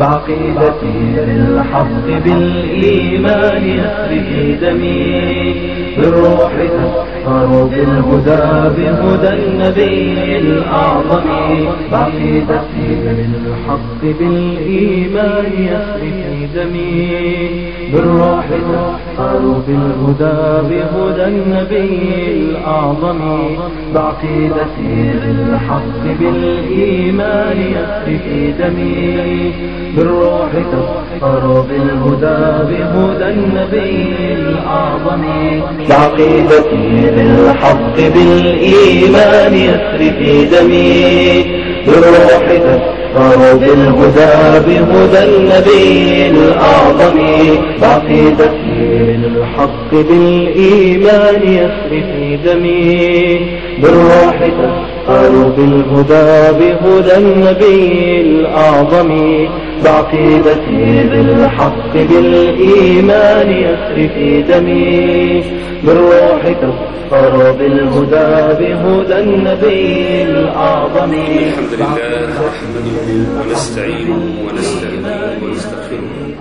بعقيدتي للحق بالإيمان يسري في دمي بالروح تسخر بالهدى بهدى النبي الأعظم بعقيدتي للحق بالإيمان يسري في دمي بالروح تسخر بالهدى بهدى النبي الأعظم بعقيدتي للحق بالإيمان يسري في دمي بالروح تسخر بالهدى بهدى النبي الأعظم بعقيدتي للحق بالإيمان يسري في دمي بالروح تسخر بالهدى بهدى النبي الأعظم بعقيدتي للحق بالإيمان يسري في دمي بالروح تسخر بالهدى بهدى النبي الأعظم بعقيدتي بالحق بالإيمان يسري في دمي بالروح تسخر بالهدى بهدى النبي الأعظم الحمد لله نحمده ونستعينه ونستهديه ونستغفره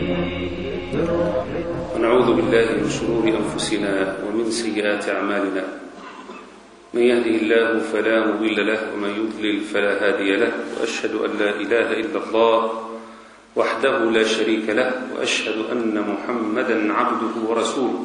ونعوذ بالله من شرور أنفسنا ومن سيئات أعمالنا من يهده الله فلا مضل له ومن يضلل فلا هادي له وأشهد أن لا إله إلا الله وحده لا شريك له وأشهد أن محمدا عبده ورسوله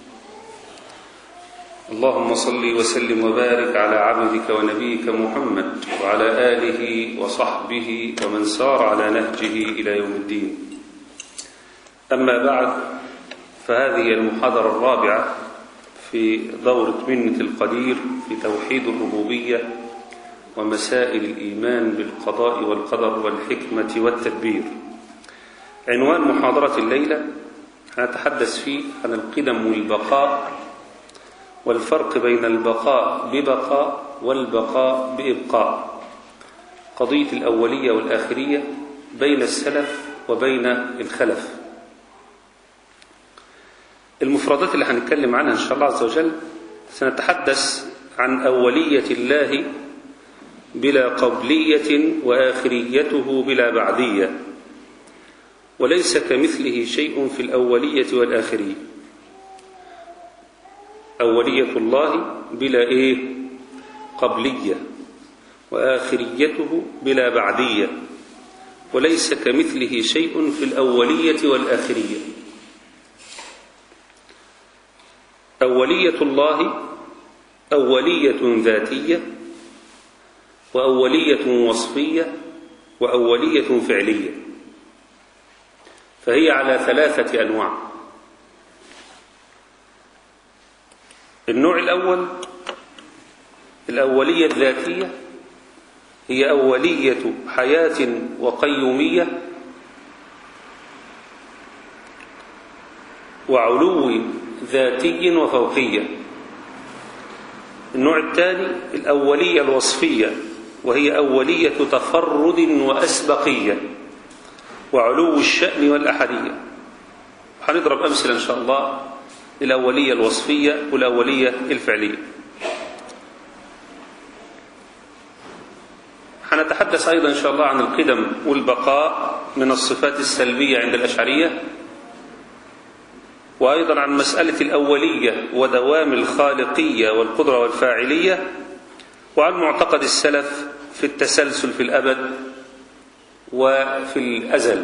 اللهم صل وسلم وبارك على عبدك ونبيك محمد وعلى آله وصحبه ومن سار على نهجه إلى يوم الدين أما بعد فهذه المحاضرة الرابعة في دورة منة القدير في توحيد الربوبية ومسائل الإيمان بالقضاء والقدر والحكمة والتدبير عنوان محاضرة الليلة هنتحدث فيه عن القدم والبقاء والفرق بين البقاء ببقاء والبقاء بإبقاء قضية الأولية والآخرية بين السلف وبين الخلف المفردات اللي هنتكلم عنها إن شاء الله عز وجل سنتحدث عن أولية الله بلا قبلية وآخريته بلا بعدية وليس كمثله شيء في الأولية والآخرية أولية الله بلا إيه قبلية وآخريته بلا بعدية وليس كمثله شيء في الأولية والآخرية أولية الله أولية ذاتية وأولية وصفية وأولية فعلية فهي على ثلاثة أنواع النوع الأول الأولية الذاتية هي أولية حياة وقيومية وعلو ذاتي وفوقية النوع الثاني الأولية الوصفية وهي أولية تفرد وأسبقية وعلو الشأن والأحدية هنضرب أمثلة إن شاء الله الأولية الوصفية والأولية الفعلية هنتحدث أيضا إن شاء الله عن القدم والبقاء من الصفات السلبية عند الأشعرية وأيضا عن مسألة الأولية ودوام الخالقية والقدرة والفاعلية وعن معتقد السلف في التسلسل في الأبد وفي الأزل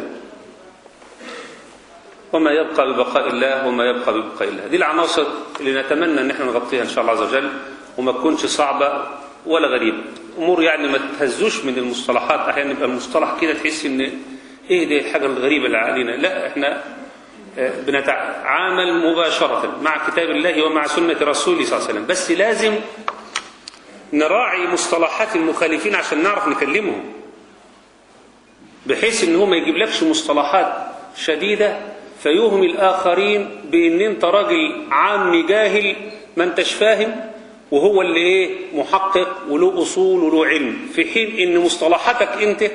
وما يبقى ببقاء الله وما يبقى ببقاء الله دي العناصر اللي نتمنى ان احنا نغطيها ان شاء الله عز وجل وما تكونش صعبة ولا غريبة امور يعني ما تهزوش من المصطلحات احيانا يبقى المصطلح كده تحس ان ايه دي الحاجة الغريبة اللي علينا لا احنا بنتعامل مباشرة مع كتاب الله ومع سنة رسوله صلى الله عليه وسلم بس لازم نراعي مصطلحات المخالفين عشان نعرف نكلمهم بحيث ان هو ما يجيب مصطلحات شديدة فيوهم الآخرين بأن أنت راجل عام جاهل ما انتش فاهم وهو اللي ايه محقق وله أصول وله علم في حين أن مصطلحاتك أنت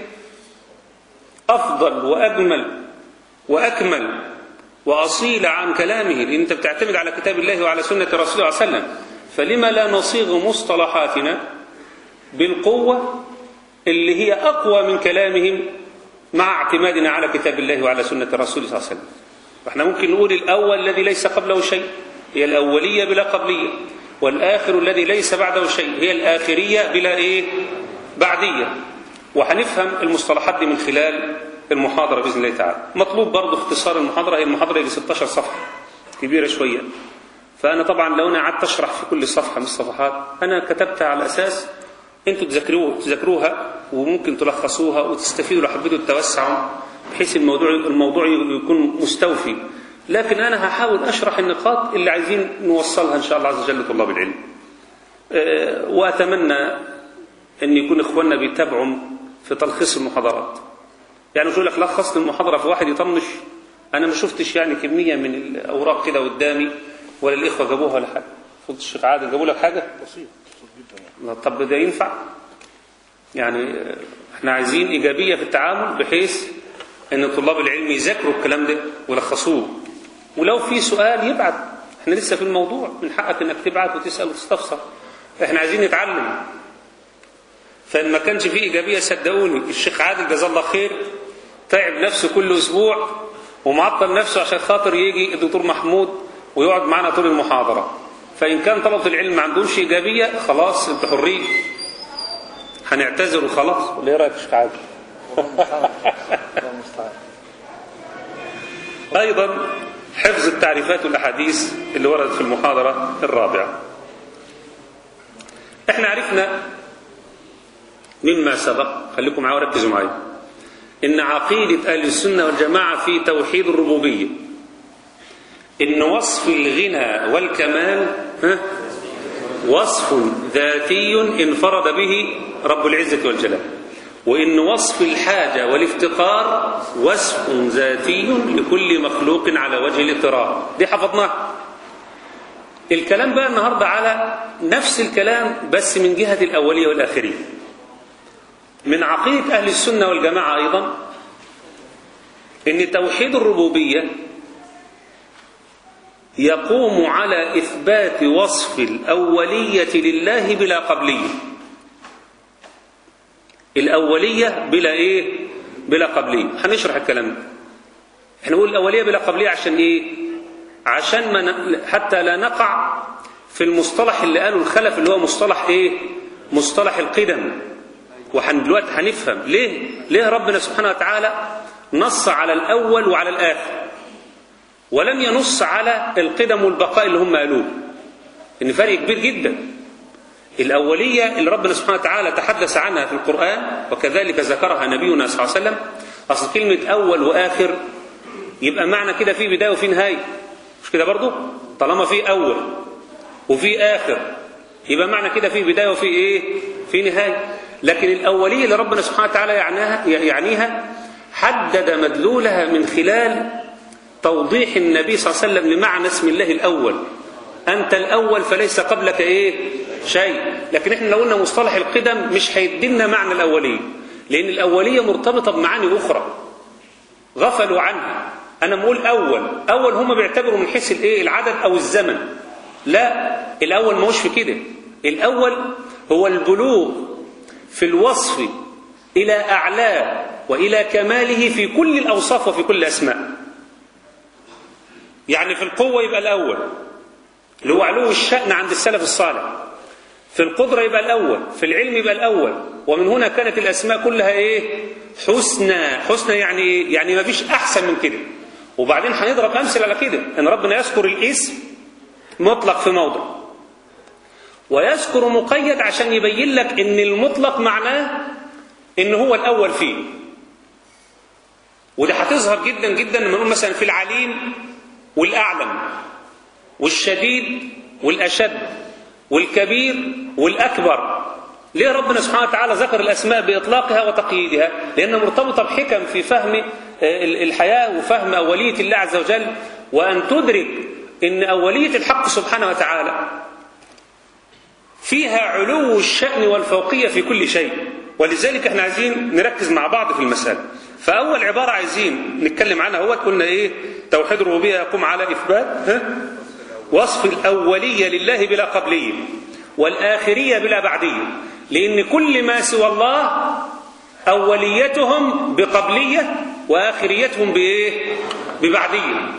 أفضل وأجمل وأكمل وأصيل عن كلامه لأن أنت بتعتمد على كتاب الله وعلى سنة رسوله صلى الله عليه وسلم فلما لا نصيغ مصطلحاتنا بالقوة اللي هي أقوى من كلامهم مع اعتمادنا على كتاب الله وعلى سنة الرسول صلى الله عليه وسلم فاحنا ممكن نقول الأول الذي ليس قبله شيء هي الأولية بلا قبلية والآخر الذي ليس بعده شيء هي الآخرية بلا إيه بعدية وهنفهم المصطلحات دي من خلال المحاضرة بإذن الله تعالى مطلوب برضه اختصار المحاضرة هي المحاضرة اللي 16 صفحة كبيرة شوية فأنا طبعا لو أنا قعدت أشرح في كل صفحة من الصفحات أنا كتبتها على أساس أنتوا تذاكروه تذاكروها وممكن تلخصوها وتستفيدوا لو حبيتوا تتوسعوا بحيث الموضوع الموضوع يكون مستوفي لكن أنا هحاول أشرح النقاط اللي عايزين نوصلها إن شاء الله عز وجل لطلاب العلم أه وأتمنى أن يكون إخواننا بيتابعوا في تلخيص المحاضرات يعني مش يقول لك لخص المحاضرة في واحد يطنش أنا ما شفتش يعني كمية من الأوراق كده قدامي ولا الإخوة جابوها ولا حاجة فضل الشيخ عادل جابوا لك حاجة بسيط بسيط جدا طب ده ينفع يعني احنا عايزين إيجابية في التعامل بحيث أن طلاب العلم يذاكروا الكلام ده ويلخصوه ولو في سؤال يبعت احنا لسه في الموضوع من حقك انك تبعت وتسأل وتستفسر احنا عايزين نتعلم فإن ما كانش فيه إيجابية صدقوني الشيخ عادل جزاه الله خير تعب نفسه كل أسبوع ومعطل نفسه عشان خاطر يجي الدكتور محمود ويقعد معنا طول المحاضرة فإن كان طلبة العلم ما عندهمش إيجابية خلاص انتوا حرين هنعتذر وخلاص ولا ايه رايك يا شيخ عادل؟ الله المستعان أيضا حفظ التعريفات والأحاديث اللي وردت في المحاضرة الرابعة احنا عرفنا مما سبق خليكم معايا وركزوا معايا ان عقيدة اهل السنة والجماعة في توحيد الربوبية ان وصف الغنى والكمال ها وصف ذاتي انفرد به رب العزة والجلال وإن وصف الحاجة والافتقار وصف ذاتي لكل مخلوق على وجه الاضطرار دي حفظناها الكلام بقى النهاردة على نفس الكلام بس من جهة الأولية والآخرية من عقيدة أهل السنة والجماعة أيضا إن توحيد الربوبية يقوم على إثبات وصف الأولية لله بلا قبلية الأولية بلا إيه بلا قبلية هنشرح الكلام ده احنا نقول الأولية بلا قبلية عشان إيه عشان ما ن... حتى لا نقع في المصطلح اللي قاله الخلف اللي هو مصطلح إيه مصطلح القدم وحن دلوقتي هنفهم ليه ليه ربنا سبحانه وتعالى نص على الأول وعلى الآخر ولم ينص على القدم والبقاء اللي هم قالوه إن فرق كبير جدا الأولية اللي ربنا سبحانه وتعالى تحدث عنها في القرآن وكذلك ذكرها نبينا صلى الله عليه وسلم أصل كلمة أول وآخر يبقى معنى كده في بداية وفي نهاية مش كده برضو طالما في أول وفي آخر يبقى معنى كده في بداية وفي إيه في نهاية لكن الأولية اللي ربنا سبحانه وتعالى يعنيها, يعنيها حدد مدلولها من خلال توضيح النبي صلى الله عليه وسلم لمعنى اسم الله الأول أنت الأول فليس قبلك إيه شيء لكن إحنا لو قلنا مصطلح القدم مش هيدينا معنى الأولية لأن الأولية مرتبطة بمعاني أخرى غفلوا عنها أنا بقول أول أول هم بيعتبروا من حيث الإيه العدد أو الزمن لا الأول ما هوش في كده الأول هو البلوغ في الوصف إلى أعلاه وإلى كماله في كل الأوصاف وفي كل الأسماء يعني في القوة يبقى الأول اللي هو علو الشأن عند السلف الصالح في القدرة يبقى الأول في العلم يبقى الأول ومن هنا كانت الأسماء كلها إيه حسنى حسنى يعني إيه يعني ما فيش أحسن من كده وبعدين هنضرب أمثلة على كده إن ربنا يذكر الاسم مطلق في موضع ويذكر مقيد عشان يبين لك إن المطلق معناه إن هو الأول فيه وده هتظهر جدا جدا لما نقول مثلا في العليم والأعلم والشديد والأشد والكبير والأكبر ليه ربنا سبحانه وتعالى ذكر الأسماء بإطلاقها وتقييدها لأنها مرتبطة بحكم في فهم الحياة وفهم أولية الله عز وجل وأن تدرك أن أولية الحق سبحانه وتعالى فيها علو الشأن والفوقية في كل شيء ولذلك احنا عايزين نركز مع بعض في المسألة فأول عبارة عايزين نتكلم عنها هو قلنا إيه توحيد الربوبية يقوم على إثبات ها؟ وصف الأولية لله بلا قبلية والآخرية بلا بعدية لأن كل ما سوى الله أوليتهم بقبلية وآخريتهم بإيه؟ ببعدية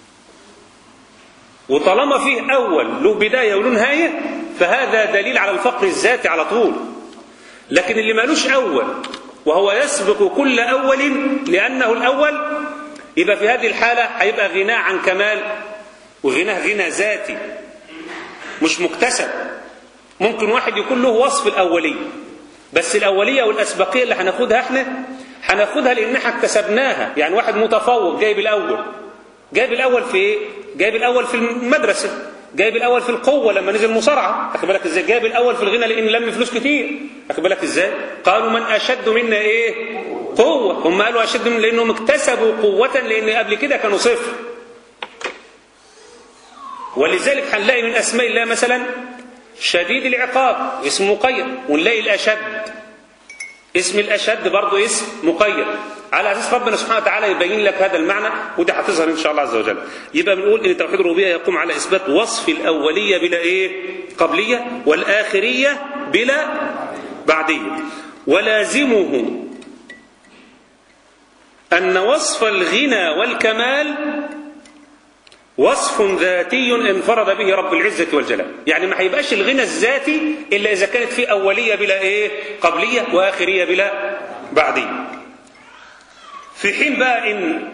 وطالما فيه أول له بداية وله نهاية فهذا دليل على الفقر الذاتي على طول لكن اللي مالوش أول وهو يسبق كل أول لأنه الأول يبقى في هذه الحالة هيبقى غناه عن كمال وغناه غنى ذاتي مش مكتسب ممكن واحد يكون له وصف الأولية بس الأولية والأسبقية اللي هناخدها احنا هناخدها لأن احنا اكتسبناها يعني واحد متفوق جايب الأول جايب الأول في ايه؟ جايب الأول في المدرسة جايب الأول في القوة لما نزل مصارعة أخد بالك ازاي جايب الأول في الغنى لأن لم فلوس كتير أخد بالك ازاي قالوا من أشد منا ايه قوة هم قالوا أشد من لأنهم اكتسبوا قوة لأن قبل كده كانوا صفر ولذلك هنلاقي من أسماء الله مثلا شديد العقاب اسم مقيد ونلاقي الأشد اسم الأشد برضه اسم مقيد على أساس ربنا سبحانه وتعالى يبين لك هذا المعنى وده هتظهر إن شاء الله عز وجل يبقى بنقول إن توحيد الربوبية يقوم على إثبات وصف الأولية بلا إيه قبلية والآخرية بلا بعدية ولازمه أن وصف الغنى والكمال وصف ذاتي انفرد به رب العزة والجلال يعني ما هيبقاش الغنى الذاتي إلا إذا كانت فيه أولية بلا إيه قبلية وآخرية بلا بعدية في حين بقى إن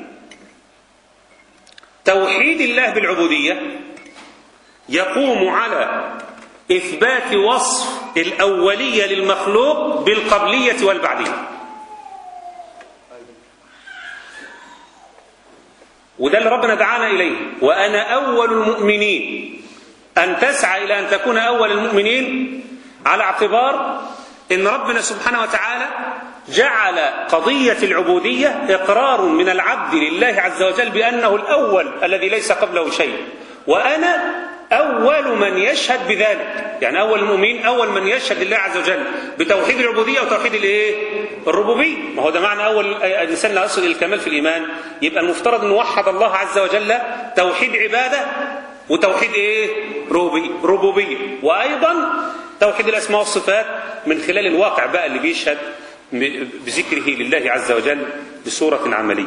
توحيد الله بالعبودية يقوم على إثبات وصف الأولية للمخلوق بالقبلية والبعدية وده اللي ربنا دعانا إليه وأنا أول المؤمنين أن تسعى إلى أن تكون أول المؤمنين على اعتبار أن ربنا سبحانه وتعالى جعل قضية العبودية إقرار من العبد لله عز وجل بأنه الأول الذي ليس قبله شيء وأنا أول من يشهد بذلك يعني أول المؤمنين أول من يشهد لله عز وجل بتوحيد العبودية وتوحيد الإيه؟ الربوبية ما هو ده معنى أول الإنسان لا يصل إلى الكمال في الإيمان يبقى المفترض أن نوحد الله عز وجل توحيد عبادة وتوحيد إيه؟ ربوبية ربوبية وأيضا توحيد الأسماء والصفات من خلال الواقع بقى اللي بيشهد بذكره لله عز وجل بصورة عملية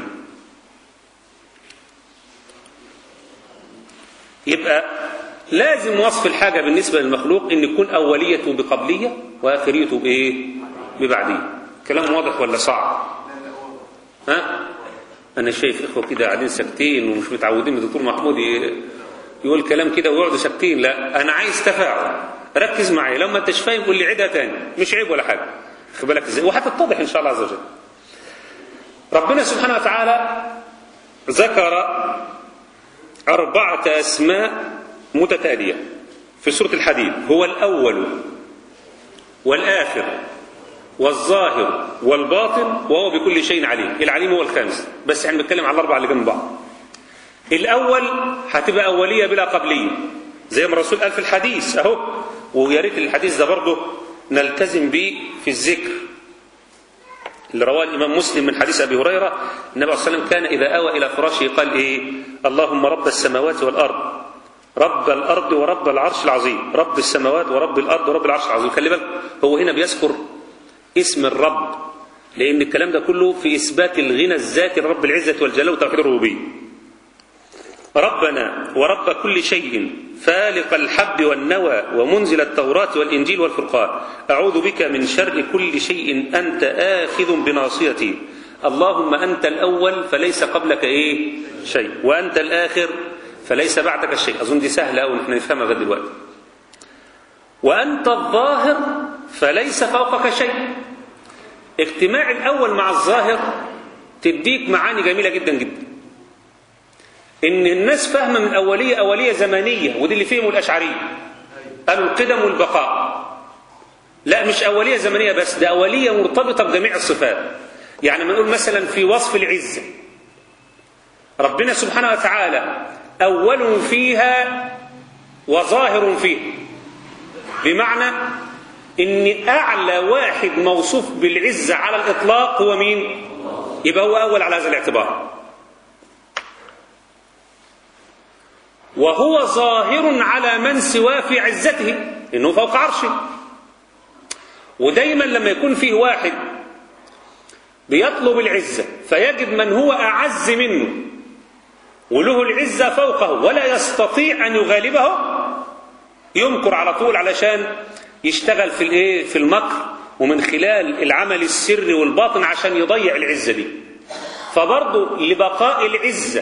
يبقى لازم وصف الحاجة بالنسبة للمخلوق ان يكون أوليته بقبلية وآخريته بإيه ببعدية كلام واضح ولا صعب ها أنا شايف إخوة كده قاعدين ساكتين ومش متعودين الدكتور محمود يقول كلام كده ويقعدوا ساكتين لا أنا عايز تفاعل ركز معي لو ما انتش فاهم قول لي عيدها تاني مش عيب ولا حاجة خد بالك ازاي وهتتضح ان شاء الله عز وجل ربنا سبحانه وتعالى ذكر أربعة أسماء متتالية في سورة الحديد هو الأول والآخر والظاهر والباطن وهو بكل شيء عليم العليم هو الخامس بس احنا بنتكلم على الأربعة اللي جنب بعض الأول هتبقى أولية بلا قبلية زي ما الرسول قال في الحديث أهو ويا ريت الحديث ده برضه نلتزم به في الذكر اللي رواه الإمام مسلم من حديث أبي هريرة النبي صلى الله عليه وسلم كان إذا آوى إلى فراشه قال إيه اللهم رب السماوات والأرض رب الأرض ورب العرش العظيم رب السماوات ورب الأرض ورب العرش العظيم خلي بالك هو هنا بيذكر اسم الرب لأن الكلام ده كله في إثبات الغنى الذاتي لرب العزة والجلال وتوحيد الربوبية ربنا ورب كل شيء فالق الحب والنوى ومنزل التوراة والإنجيل والفرقان أعوذ بك من شر كل شيء أنت آخذ بناصيتي اللهم أنت الأول فليس قبلك إيه شيء وأنت الآخر فليس بعدك شيء أظن دي سهلة أو نحن نفهمها لغاية دلوقتي وأنت الظاهر فليس فوقك شيء اجتماع الأول مع الظاهر تديك معاني جميلة جدا جدا ان الناس فاهمه من اوليه اوليه زمانيه ودي اللي فهموا الاشعريه قالوا القدم والبقاء لا مش اوليه زمنيه بس ده اوليه مرتبطه بجميع الصفات يعني ما نقول مثلا في وصف العزه ربنا سبحانه وتعالى اول فيها وظاهر فيها بمعنى ان اعلى واحد موصوف بالعزه على الاطلاق هو مين يبقى هو اول على هذا الاعتبار وهو ظاهر على من سواه في عزته انه فوق عرشه ودايما لما يكون فيه واحد بيطلب العزة فيجد من هو أعز منه وله العزة فوقه ولا يستطيع أن يغالبه يمكر على طول علشان يشتغل في الايه في المكر ومن خلال العمل السري والباطن عشان يضيع العزة دي فبرضه لبقاء العزة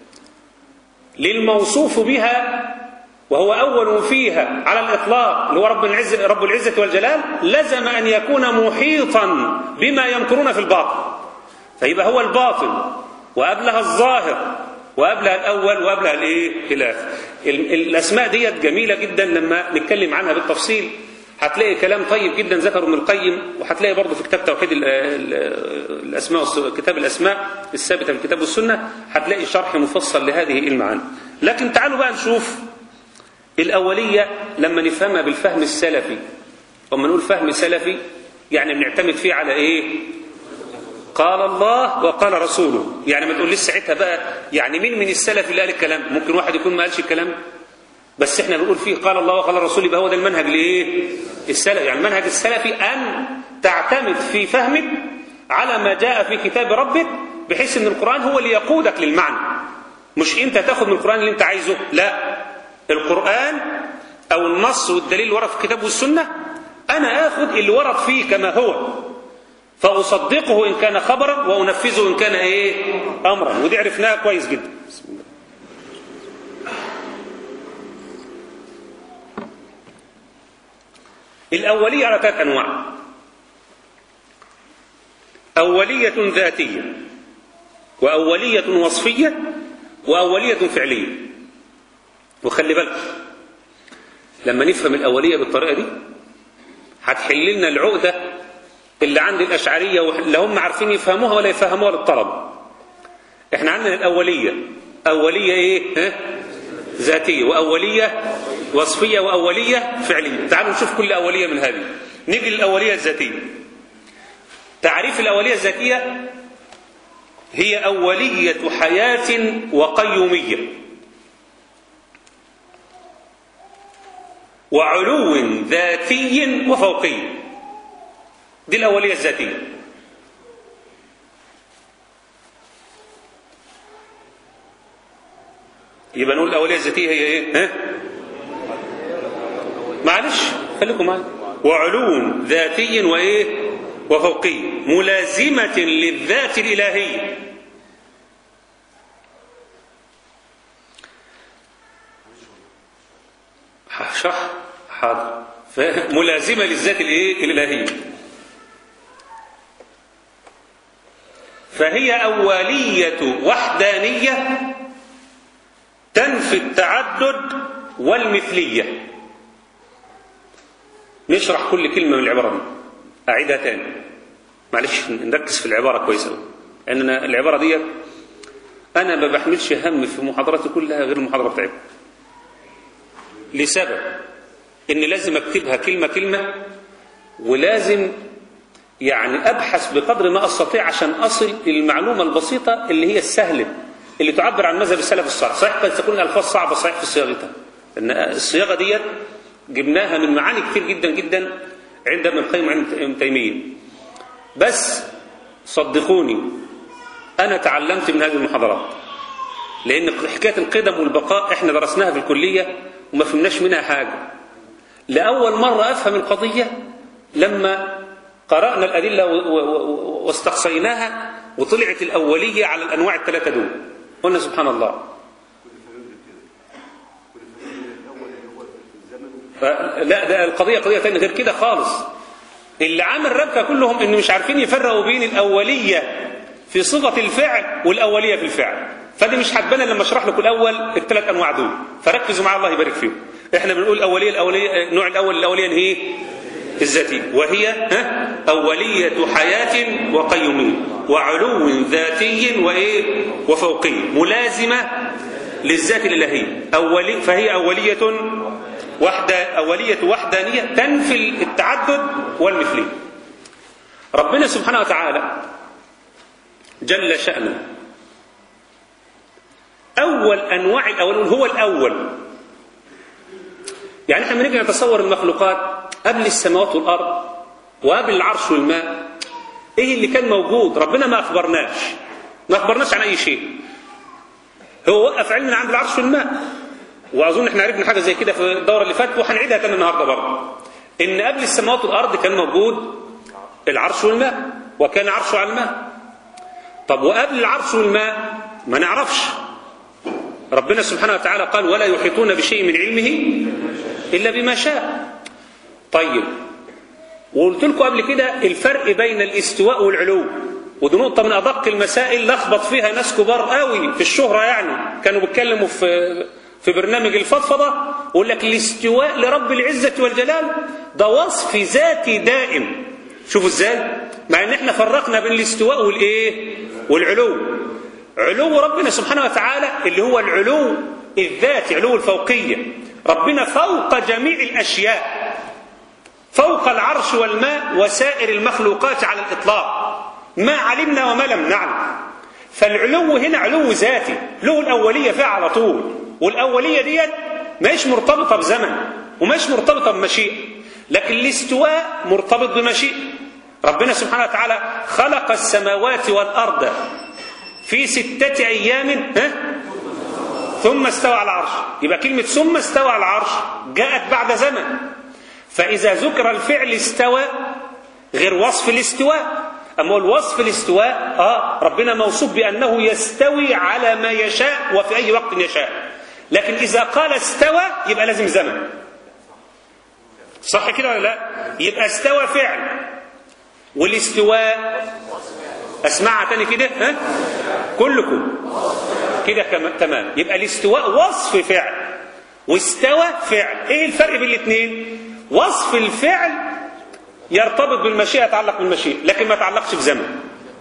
للموصوف بها وهو أول فيها على الإطلاق اللي هو رب العزة, رب العزة والجلال لزم أن يكون محيطا بما يمكرون في الباطن فيبقى هو الباطن وقبلها الظاهر وقبلها الأول وقبلها الإيه؟ الآخر الأسماء ديت جميلة جدا لما نتكلم عنها بالتفصيل هتلاقي كلام طيب جدا ذكره ابن القيم وهتلاقي برضه في كتاب توحيد الاسماء كتاب الاسماء الثابته في الكتاب والسنه هتلاقي شرح مفصل لهذه المعاني لكن تعالوا بقى نشوف الاوليه لما نفهمها بالفهم السلفي وما نقول فهم سلفي يعني بنعتمد فيه على ايه قال الله وقال رسوله يعني ما تقوليش ساعتها بقى يعني مين من السلف اللي قال الكلام ممكن واحد يكون ما قالش الكلام بس احنا بنقول فيه قال الله وقال الرسول يبقى هو ده المنهج الايه السلفي يعني المنهج السلفي ان تعتمد في فهمك على ما جاء في كتاب ربك بحيث ان القران هو اللي يقودك للمعنى مش انت تاخد من القران اللي انت عايزه لا القران او النص والدليل اللي ورد في الكتاب والسنه انا اخذ اللي ورد فيه كما هو فاصدقه ان كان خبرا وانفذه ان كان ايه امرا ودي عرفناها كويس جدا بسم الله الأولية على ثلاث أنواع أولية ذاتية وأولية وصفية وأولية فعلية وخلي بالك لما نفهم الأولية بالطريقة دي هتحل لنا العقدة اللي عند الأشعرية واللي هم عارفين يفهموها ولا يفهموها للطلب احنا عندنا الأولية أولية إيه؟ ها؟ ذاتية وأولية وصفية وأولية فعلية تعالوا نشوف كل أولية من هذه نيجي للأولية الذاتية تعريف الأولية الذاتية هي أولية حياة وقيومية وعلو ذاتي وفوقي دي الأولية الذاتية يبقى نقول الأولية الذاتية هي إيه؟ ها؟ معلش خليكم معايا وعلو ذاتي وإيه؟ وفوقي ملازمة للذات الإلهية شرح حاضر ملازمة للذات الإيه؟ الإلهية فهي أولية وحدانية تنفي التعدد والمثلية نشرح كل كلمة من العبارة دي أعيدها تاني معلش نركز في العبارة كويسة لأن العبارة دي أنا ما بحملش هم في محاضراتي كلها غير المحاضرة بتاعتي لسبب إن لازم أكتبها كلمة كلمة ولازم يعني أبحث بقدر ما أستطيع عشان أصل للمعلومة البسيطة اللي هي السهلة اللي تعبر عن مذهب السلف الصالح صحيح قد تكون الألفاظ صعبة صحيح في صياغتها لأن الصياغة دي جبناها من معاني كتير جدا جدا عند ابن القيم وعند ابن تيمية بس صدقوني أنا تعلمت من هذه المحاضرات لأن حكاية القدم والبقاء إحنا درسناها في الكلية وما فهمناش منها حاجة لأول مرة أفهم القضية لما قرأنا الأدلة واستقصيناها وطلعت الأولية على الأنواع الثلاثة دول قلنا سبحان الله لا ده القضية قضية ثانية غير كده خالص اللي عامل ربكة كلهم إن مش عارفين يفرقوا بين الأولية في صيغة الفعل والأولية في الفعل فدي مش هتبان لما اشرح لكم الأول الثلاث أنواع دول فركزوا معايا الله يبارك فيكم احنا بنقول الأولية الأولية النوع الأول الأولية هي الذاتية وهي ها أولية حياة وقيومية وعلو ذاتي وإيه وفوقية ملازمة للذات الإلهية أولي فهي أولية وحدة أولية وحدانية تنفي التعدد والمثلية ربنا سبحانه وتعالى جل شأنه أول أنواع الأول هو الأول يعني احنا لما نيجي نتصور المخلوقات قبل السماوات والأرض وقبل العرش والماء ايه اللي كان موجود ربنا ما اخبرناش ما اخبرناش عن اي شيء هو وقف علمنا عند العرش والماء واظن احنا عرفنا حاجه زي كده في الدوره اللي فاتت وهنعيدها تاني النهارده برضه ان قبل السماوات والارض كان موجود العرش والماء وكان عرشه على الماء طب وقبل العرش والماء ما نعرفش ربنا سبحانه وتعالى قال ولا يحيطون بشيء من علمه الا بما شاء طيب وقلت لكم قبل كده الفرق بين الاستواء والعلو ودي نقطة من أدق المسائل لخبط فيها ناس كبار قوي في الشهرة يعني كانوا بيتكلموا في في برنامج الفضفضة يقول لك الاستواء لرب العزة والجلال ده وصف ذاتي دائم شوفوا ازاي مع ان احنا فرقنا بين الاستواء والايه والعلو علو ربنا سبحانه وتعالى اللي هو العلو الذاتي علو الفوقية ربنا فوق جميع الأشياء فوق العرش والماء وسائر المخلوقات على الإطلاق ما علمنا وما لم نعلم فالعلو هنا علو ذاتي له الأولية فيها على طول والأولية ديت مش مرتبطة بزمن ومش مرتبطة بمشيئة لكن الاستواء مرتبط بمشيئة ربنا سبحانه وتعالى خلق السماوات والأرض في ستة أيام ها؟ ثم استوى على العرش يبقى كلمة ثم استوى على العرش جاءت بعد زمن فإذا ذكر الفعل استوى غير وصف الاستواء أما الوصف الاستواء آه ربنا موصوف بأنه يستوي على ما يشاء وفي أي وقت يشاء لكن إذا قال استوى يبقى لازم زمن صح كده ولا لا يبقى استوى فعل والاستواء اسمعها تاني كده ها كلكم كده تمام يبقى الاستواء وصف فعل واستوى فعل ايه الفرق بين الاثنين وصف الفعل يرتبط بالمشيئة يتعلق بالمشيئة لكن ما يتعلقش بزمن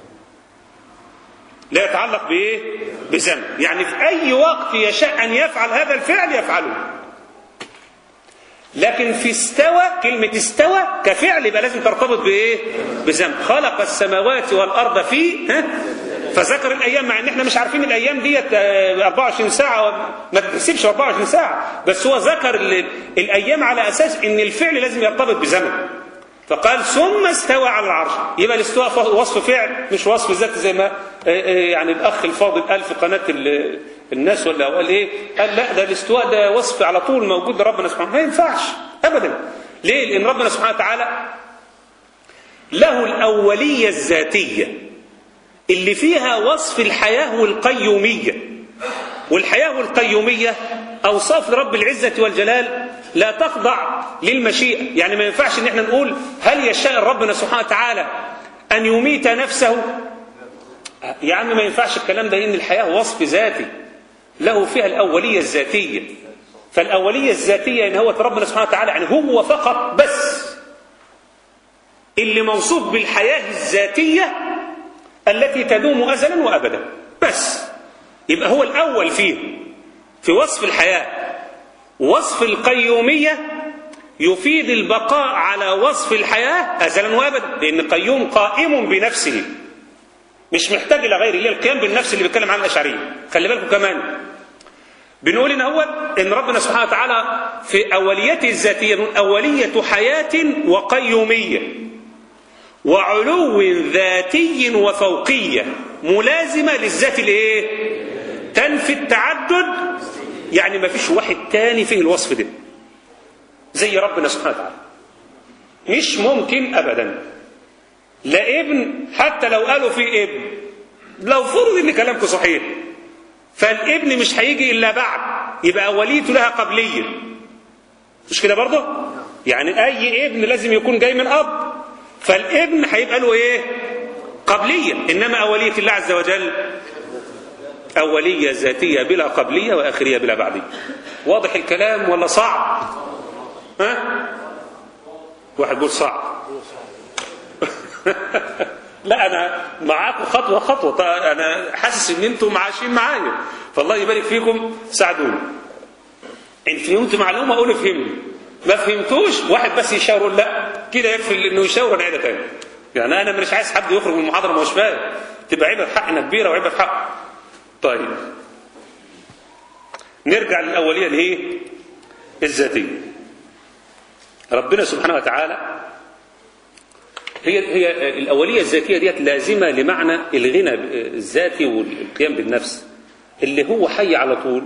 لا يتعلق بايه بزمن يعني في اي وقت يشاء ان يفعل هذا الفعل يفعله لكن في استوى كلمة استوى كفعل يبقى لازم ترتبط بإيه؟ بزمن خلق السماوات والأرض في ها؟ فذكر الأيام مع إن إحنا مش عارفين الأيام ديت 24 ساعة ما تحسبش 24 ساعة بس هو ذكر الأيام على أساس إن الفعل لازم يرتبط بزمن فقال ثم استوى على العرش يبقى الاستواء وصف فعل مش وصف ذات زي ما يعني الأخ الفاضل قال في قناة الناس ولا قال ايه قال لا ده الاستواء ده وصف على طول موجود لربنا سبحانه ما ينفعش ابدا ليه لان ربنا سبحانه وتعالى له الاوليه الذاتيه اللي فيها وصف الحياه والقيوميه والحياه والقيوميه اوصاف لرب العزه والجلال لا تخضع للمشيئه يعني ما ينفعش ان احنا نقول هل يشاء ربنا سبحانه وتعالى ان يميت نفسه يا عم ما ينفعش الكلام ده ان الحياه وصف ذاتي له فيها الأولية الذاتية فالأولية الذاتية إن هو ربنا سبحانه وتعالى يعني هو فقط بس اللي موصوف بالحياة الذاتية التي تدوم أزلا وأبدا بس يبقى هو الأول فيه في وصف الحياة وصف القيومية يفيد البقاء على وصف الحياة أزلا وأبدا لأن قيوم قائم بنفسه مش محتاج الى غيره اللي القيام بالنفس اللي بيتكلم عنه الاشعريه خلي بالكم كمان بنقول ان هو ان ربنا سبحانه وتعالى في اوليته الذاتيه من اوليه حياه وقيوميه وعلو ذاتي وفوقيه ملازمه للذات الايه تنفي التعدد يعني ما فيش واحد تاني فيه الوصف ده زي ربنا سبحانه وتعالى مش ممكن ابدا لا ابن حتى لو قالوا في ابن لو فرض ان كلامكم صحيح فالابن مش هيجي الا بعد يبقى اوليته لها قبليه مش كده برضه يعني اي ابن لازم يكون جاي من اب فالابن هيبقى له ايه قبليه انما اوليه الله عز وجل اوليه ذاتيه بلا قبليه واخريه بلا بعديه واضح الكلام ولا صعب ها واحد بيقول صعب لا انا معاكم خطوه خطوه انا حاسس ان انتم عايشين معايا فالله يبارك فيكم ساعدوني ان فهمت معلومه قولوا فهمني ما فهمتوش واحد بس يشاور لا كده يكفي انه يشاور نعيدها تاني يعني انا مش عايز حد يخرج من المحاضره ما هوش فاهم تبقى عيبه في حقنا كبيره وعيبه في حقه طيب نرجع للاوليه اللي هي الذاتيه ربنا سبحانه وتعالى هي هي الأولية الذاتية ديت لازمة لمعنى الغنى الذاتي والقيام بالنفس اللي هو حي على طول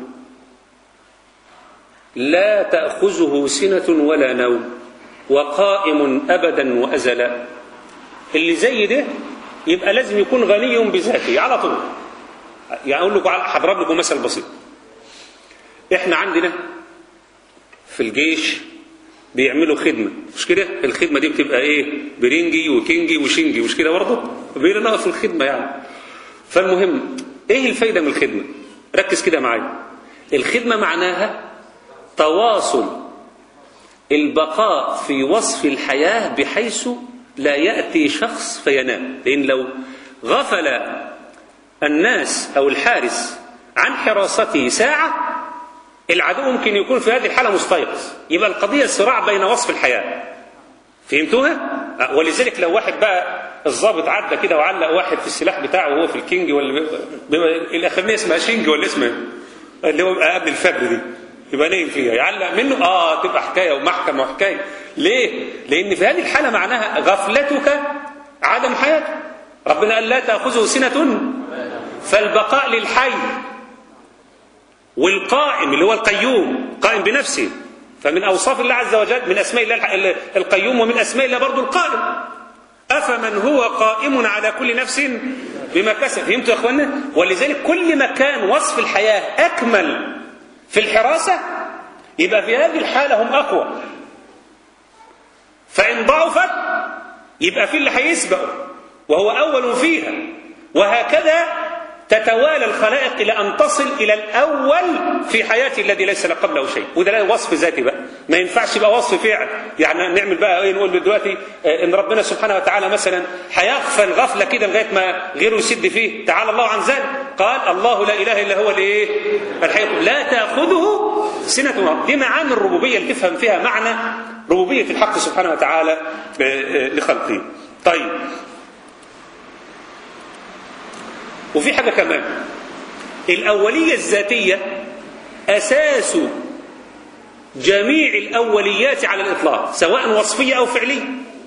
لا تأخذه سنة ولا نوم وقائم أبدا وأزلا اللي زي ده يبقى لازم يكون غني بذاته على طول يعني أقول لكم هضرب لكم مثل بسيط احنا عندنا في الجيش بيعملوا خدمة مش كده الخدمة دي بتبقى ايه برنجي وكينجي وشنجي مش كده برضه بينا في الخدمة يعني فالمهم ايه الفايدة من الخدمة ركز كده معايا الخدمة معناها تواصل البقاء في وصف الحياة بحيث لا يأتي شخص فينام لأن لو غفل الناس أو الحارس عن حراسته ساعة العدو ممكن يكون في هذه الحالة مستيقظ يبقى القضية صراع بين وصف الحياة فهمتوها؟ ولذلك لو واحد بقى الضابط عدى كده وعلق واحد في السلاح بتاعه وهو في الكينج ولا الاخرانيه اسمها شينج ولا اسمها اللي هو قبل الفجر دي يبقى نايم فيها يعلق منه اه تبقى حكايه ومحكمه وحكايه ليه؟ لان في هذه الحاله معناها غفلتك عدم حياته ربنا قال لا تاخذه سنه فالبقاء للحي والقائم اللي هو القيوم قائم بنفسه فمن اوصاف الله عز وجل من اسماء الله القيوم ومن اسماء الله برضه القائم افمن هو قائم على كل نفس بما كسب فهمتوا يا اخوانا ولذلك كل ما كان وصف الحياه اكمل في الحراسه يبقى في هذه الحاله هم اقوى فان ضعفت يبقى في اللي هيسبق وهو اول فيها وهكذا تتوالى الخلائق إلى أن تصل إلى الأول في حياتي الذي ليس له قبله شيء وده لا وصف ذاتي بقى ما ينفعش يبقى وصف فعل يعني نعمل بقى ايه نقول دلوقتي ان ربنا سبحانه وتعالى مثلا هيغفل غفله كده لغايه ما غيره يسد فيه تعالى الله عن ذلك قال الله لا اله الا هو الايه الحي لا تاخذه سنه ونوم دي معاني الربوبيه اللي تفهم فيها معنى ربوبيه الحق سبحانه وتعالى لخلقه طيب وفي حاجة كمان الأولية الذاتية أساس جميع الأوليات على الإطلاق سواء وصفية أو فعلية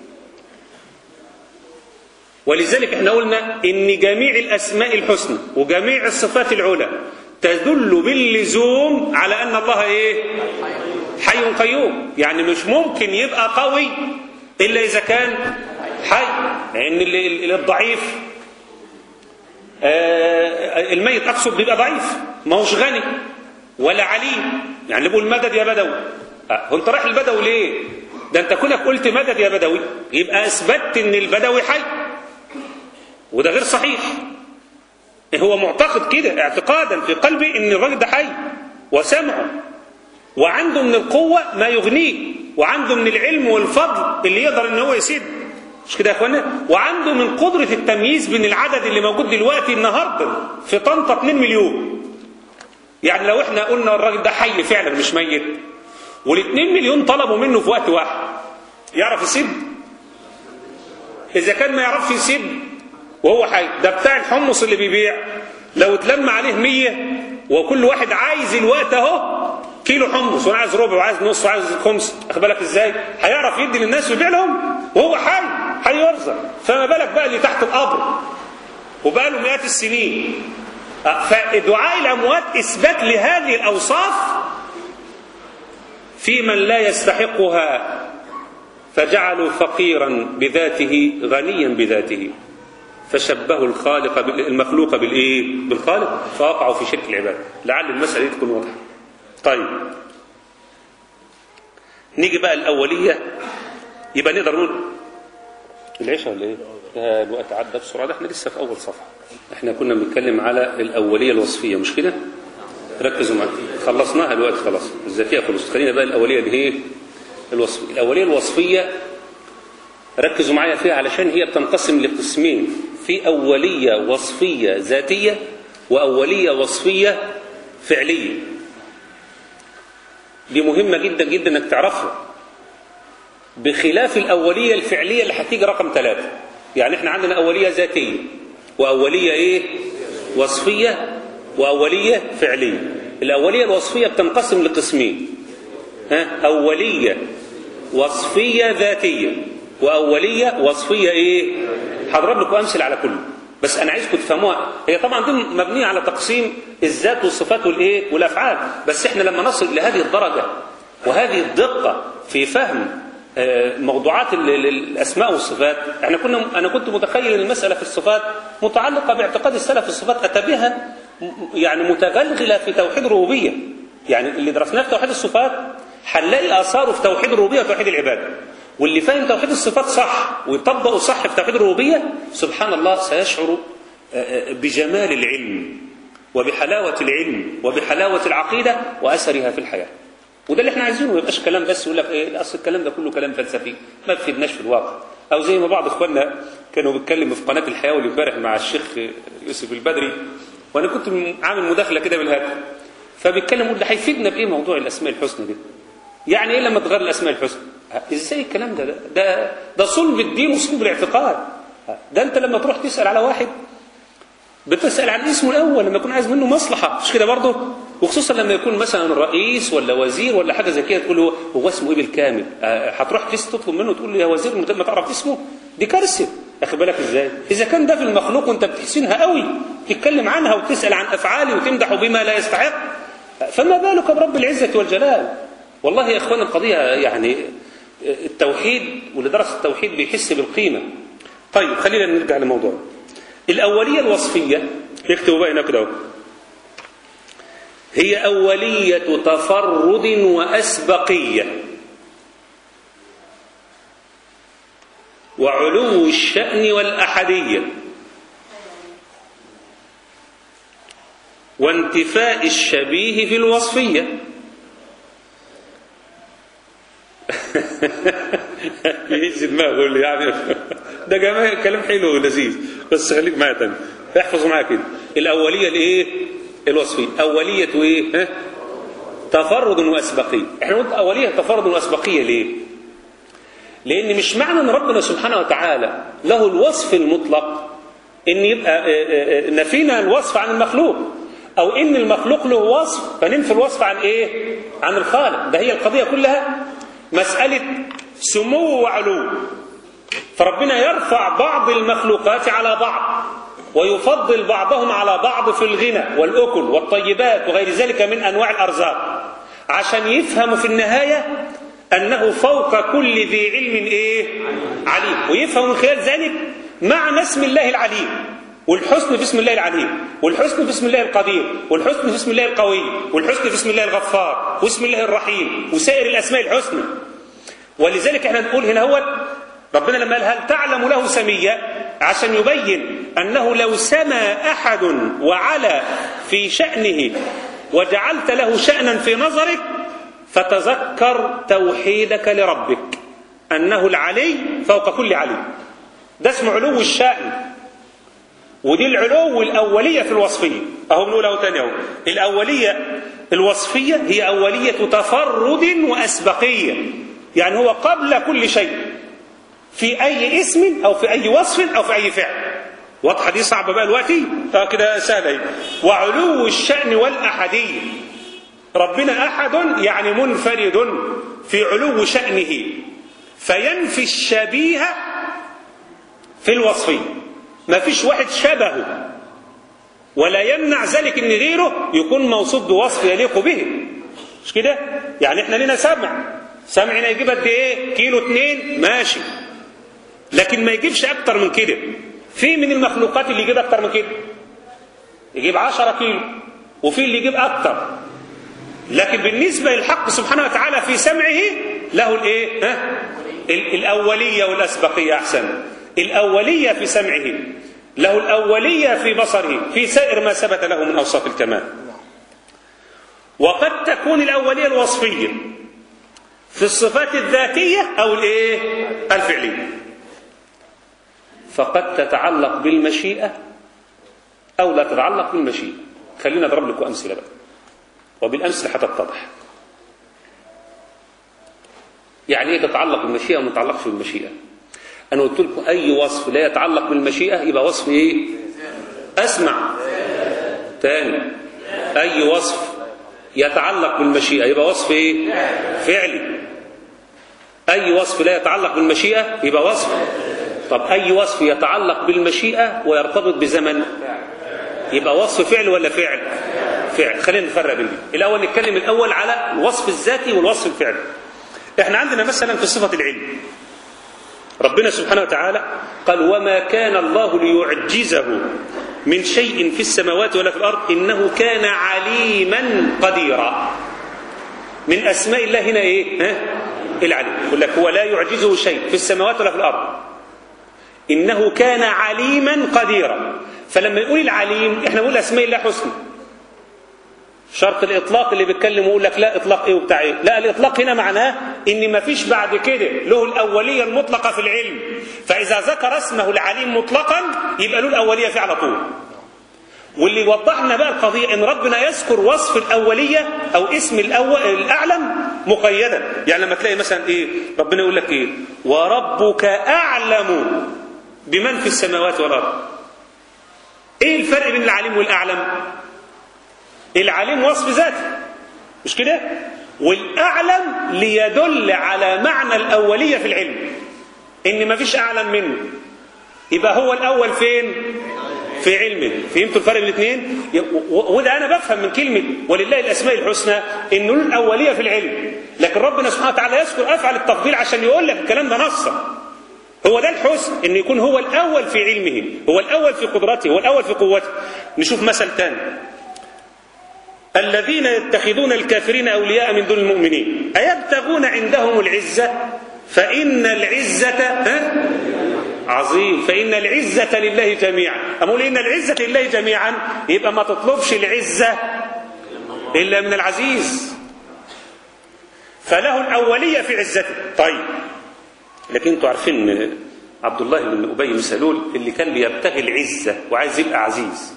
ولذلك احنا قلنا ان جميع الاسماء الحسنى وجميع الصفات العلى تدل باللزوم على ان الله ايه حي قيوم يعني مش ممكن يبقى قوي الا اذا كان حي لان يعني الضعيف آه الميت اقصد بيبقى ضعيف ما هوش غني ولا عليم يعني اللي بيقول مدد يا بدوي آه هو انت رايح البدوي ليه ده انت كونك قلت مدد يا بدوي يبقى اثبتت ان البدوي حي وده غير صحيح هو معتقد كده اعتقادا في قلبي ان الراجل ده حي وسمعه وعنده من القوه ما يغنيه وعنده من العلم والفضل اللي يقدر ان هو يسد مش كده يا اخوانا وعنده من قدرة التمييز بين العدد اللي موجود دلوقتي النهاردة في طنطا 2 مليون يعني لو احنا قلنا الراجل ده حي فعلا مش ميت وال2 مليون طلبوا منه في وقت واحد يعرف يسد اذا كان ما يعرفش يسد وهو حي ده بتاع الحمص اللي بيبيع لو اتلم عليه 100 وكل واحد عايز الوقت اهو كيلو حمص وانا عايز ربع وعايز نص وعايز خمس اخد بالك ازاي هيعرف يدي للناس ويبيع لهم وهو حي هيرزق فما بالك بقى اللي تحت القبر وبقى له مئات السنين فدعاء الاموات اثبات لهذه الاوصاف في من لا يستحقها فجعلوا فقيرا بذاته غنيا بذاته فشبهوا الخالق المخلوق بالايه بالخالق فوقعوا في شرك العباده لعل المساله دي تكون واضحه طيب نيجي بقى الاوليه يبقى نقدر نقول العشاء ولا ايه؟ ده الوقت عدى بسرعه ده احنا لسه في اول صفحه احنا كنا بنتكلم على الاوليه الوصفيه مش كده؟ ركزوا معايا خلصناها الوقت خلاص الذاتيه خلصت خلينا بقى الاوليه اللي هي الوصفيه الاوليه الوصفيه ركزوا معايا فيها علشان هي بتنقسم لقسمين في اوليه وصفيه ذاتيه واوليه وصفيه فعليه دي مهمه جدا جدا انك تعرفها بخلاف الأولية الفعلية اللي هتيجي رقم ثلاثة يعني احنا عندنا أولية ذاتية وأولية إيه وصفية وأولية فعلية الأولية الوصفية بتنقسم لقسمين ها أولية وصفية ذاتية وأولية وصفية إيه هضرب لكم أمثلة على كله بس أنا عايزكم تفهموها هي طبعا دي مبنية على تقسيم الذات والصفات والإيه والأفعال بس إحنا لما نصل إلى هذه الدرجة وهذه الدقة في فهم آه، موضوعات ال- ال- الأسماء والصفات احنا كنا أنا كنت متخيل المسألة في الصفات متعلقة باعتقاد السلف في الصفات أتى بها م- يعني متغلغلة في توحيد الربوبية يعني اللي درسناه في توحيد الصفات هنلاقي آثاره في توحيد الربوبية وتوحيد العبادة واللي فاهم توحيد الصفات صح ويطبقه صح في توحيد الربوبية سبحان الله سيشعر آه، آه، بجمال العلم وبحلاوة العلم وبحلاوة العقيدة وأثرها في الحياة وده اللي احنا عايزينه ما يبقاش كلام بس يقول لك ايه اصل الكلام ده كله كلام فلسفي ما بيفيدناش في الواقع او زي ما بعض اخواننا كانوا بيتكلموا في قناه الحياه واللي امبارح مع الشيخ يوسف البدري وانا كنت عامل مداخله كده بالهاتف فبيتكلم يقول ده هيفيدنا بايه موضوع الاسماء الحسنى دي يعني ايه لما تغير الاسماء الحسنى ازاي الكلام ده ده ده, ده صلب الدين وصلب الاعتقاد ده انت لما تروح تسال على واحد بتسأل عن اسمه الأول لما يكون عايز منه مصلحة مش كده برضه وخصوصا لما يكون مثلا رئيس ولا وزير ولا حاجة زي كده تقول له هو اسمه ايه بالكامل آه، هتروح تس تطلب منه تقول له يا وزير من غير ما تعرف اسمه دي كارثة اخد بالك ازاي اذا كان ده في المخلوق وانت بتحسنها قوي تتكلم عنها وتسأل عن افعاله وتمدح بما لا يستحق فما بالك برب العزة والجلال والله يا اخوان القضية يعني التوحيد واللي درس التوحيد بيحس بالقيمة طيب خلينا نرجع لموضوعنا الأولية الوصفية اكتبوا بقى هنا كده اهو. هي أولية تفرد وأسبقية وعلو الشأن والأحدية وانتفاء الشبيه في الوصفية يهز دماغه يعني ده جماعة كلام حلو ولذيذ بس خليك معايا تاني احفظوا معايا كده الأولية الإيه؟ الوصفية أولية إيه؟ ها؟ تفرد وأسبقية احنا قلت أولية تفرد وأسبقية ليه؟ لأن مش معنى أن ربنا سبحانه وتعالى له الوصف المطلق أن يبقى آه، آه، آه، نفينا الوصف عن المخلوق أو أن المخلوق له وصف فننفي الوصف عن إيه؟ عن الخالق ده هي القضية كلها مسألة سمو وعلو فربنا يرفع بعض المخلوقات على بعض ويفضل بعضهم على بعض في الغنى والأكل والطيبات وغير ذلك من أنواع الأرزاق عشان يفهموا في النهاية أنه فوق كل ذي علم إيه؟ عليم ويفهم من خلال ذلك معنى اسم الله العليم والحسن في اسم الله العليم والحسن في اسم الله القدير والحسن في اسم الله القوي والحسن في اسم الله الغفار واسم الله الرحيم وسائر الأسماء الحسنى ولذلك احنا نقول هنا هو ربنا لما قال هل تعلم له سميا عشان يبين أنه لو سمى أحد وعلى في شأنه وجعلت له شأنا في نظرك فتذكر توحيدك لربك أنه العلي فوق كل علي ده اسمه علو الشأن ودي العلو الأولية في الوصفية أهو بنقول أهو تاني أهو الأولية الوصفية هي أولية تفرد وأسبقية يعني هو قبل كل شيء في أي اسم أو في أي وصف أو في أي فعل واضحة دي صعبة بقى دلوقتي اه كده سهلة اهي. وعلو الشأن والأحدية ربنا أحد يعني منفرد في علو شأنه فينفي الشبيه في الوصفية ما فيش واحد شبهه ولا يمنع ذلك ان غيره يكون موصوف بوصف يليق به مش كده يعني احنا لنا سمع سمعنا يجيب قد ايه كيلو اتنين ماشي لكن ما يجيبش اكتر من كده في من المخلوقات اللي يجيب اكتر من كده يجيب عشرة كيلو وفي اللي يجيب اكتر لكن بالنسبة للحق سبحانه وتعالى في سمعه له الايه ها ال- الاولية والاسبقية احسن الاولية في سمعه له الاولية في بصره في سائر ما ثبت له من اوصاف الكمال وقد تكون الاولية الوصفية في الصفات الذاتية او الايه الفعلية فقد تتعلق بالمشيئة أو لا تتعلق بالمشيئة خلينا أضرب لكم أمثلة بقى وبالأمثلة هتتضح يعني إيه تتعلق بالمشيئة وما تتعلقش بالمشيئة أنا قلت لكم أي وصف لا يتعلق بالمشيئة يبقى وصف إيه أسمع تاني أي وصف يتعلق بالمشيئة يبقى وصف إيه فعلي أي وصف لا يتعلق بالمشيئة يبقى وصف طب أي وصف يتعلق بالمشيئة ويرتبط بزمن يبقى وصف فعل ولا فعل فعل خلينا نفرق بين دي الأول نتكلم الأول على الوصف الذاتي والوصف الفعلي احنا عندنا مثلا في صفة العلم ربنا سبحانه وتعالى قال وما كان الله ليعجزه من شيء في السماوات ولا في الأرض إنه كان عليما قديرا من أسماء الله هنا إيه ها؟ العليم يقول لك هو لا يعجزه شيء في السماوات ولا في الأرض إنه كان عليما قديرا فلما يقول العليم احنا نقول أسماء الله حسنى شرط الإطلاق اللي بيتكلم ويقول لك لا إطلاق إيه وبتاع إيه لا الإطلاق هنا معناه إن ما فيش بعد كده له الأولية المطلقة في العلم فإذا ذكر اسمه العليم مطلقا يبقى له الأولية فيه على طول واللي يوضح لنا بقى القضية إن ربنا يذكر وصف الأولية أو اسم الأول الأعلم مقيدا يعني لما تلاقي مثلا إيه ربنا يقول لك إيه وربك أعلم بمن في السماوات والأرض إيه الفرق بين العليم والأعلم العليم وصف ذاتي مش كده والأعلم ليدل على معنى الأولية في العلم إن ما فيش أعلم منه يبقى هو الأول فين في علمه فهمتوا الفرق بين الاثنين وده أنا بفهم من كلمة ولله الأسماء الحسنى إنه له الأولية في العلم لكن ربنا سبحانه وتعالى يذكر أفعل التفضيل عشان يقول لك الكلام ده نصا هو ده الحسن إن يكون هو الأول في علمه هو الأول في قدرته هو الأول في قوته نشوف مثل تاني الذين يتخذون الكافرين أولياء من دون المؤمنين أيبتغون عندهم العزة فإن العزة ها؟ عظيم فإن العزة لله جميعا أقول إن العزة لله جميعا يبقى ما تطلبش العزة إلا من العزيز فله الأولية في عزته طيب لكن انتوا عارفين عبد الله بن أبي بن سلول اللي كان بيبتغي العزة وعايز يبقى عزيز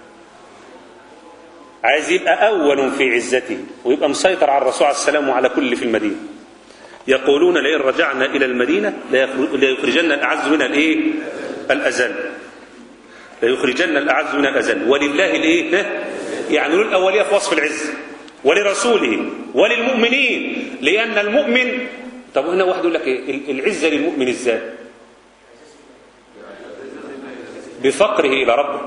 عايز يبقى أول في عزته ويبقى مسيطر على الرسول عليه السلام وعلى كل في المدينة يقولون لئن رجعنا إلى المدينة ليخرجن الأعز من الإيه؟ الأذل ليخرجن الأعز من الأذل ولله الإيه؟ يعني له الأولية في وصف العز ولرسوله وللمؤمنين لأن المؤمن طب هنا واحد يقول لك إيه؟ العزة للمؤمن إزاي؟ بفقره إلى ربه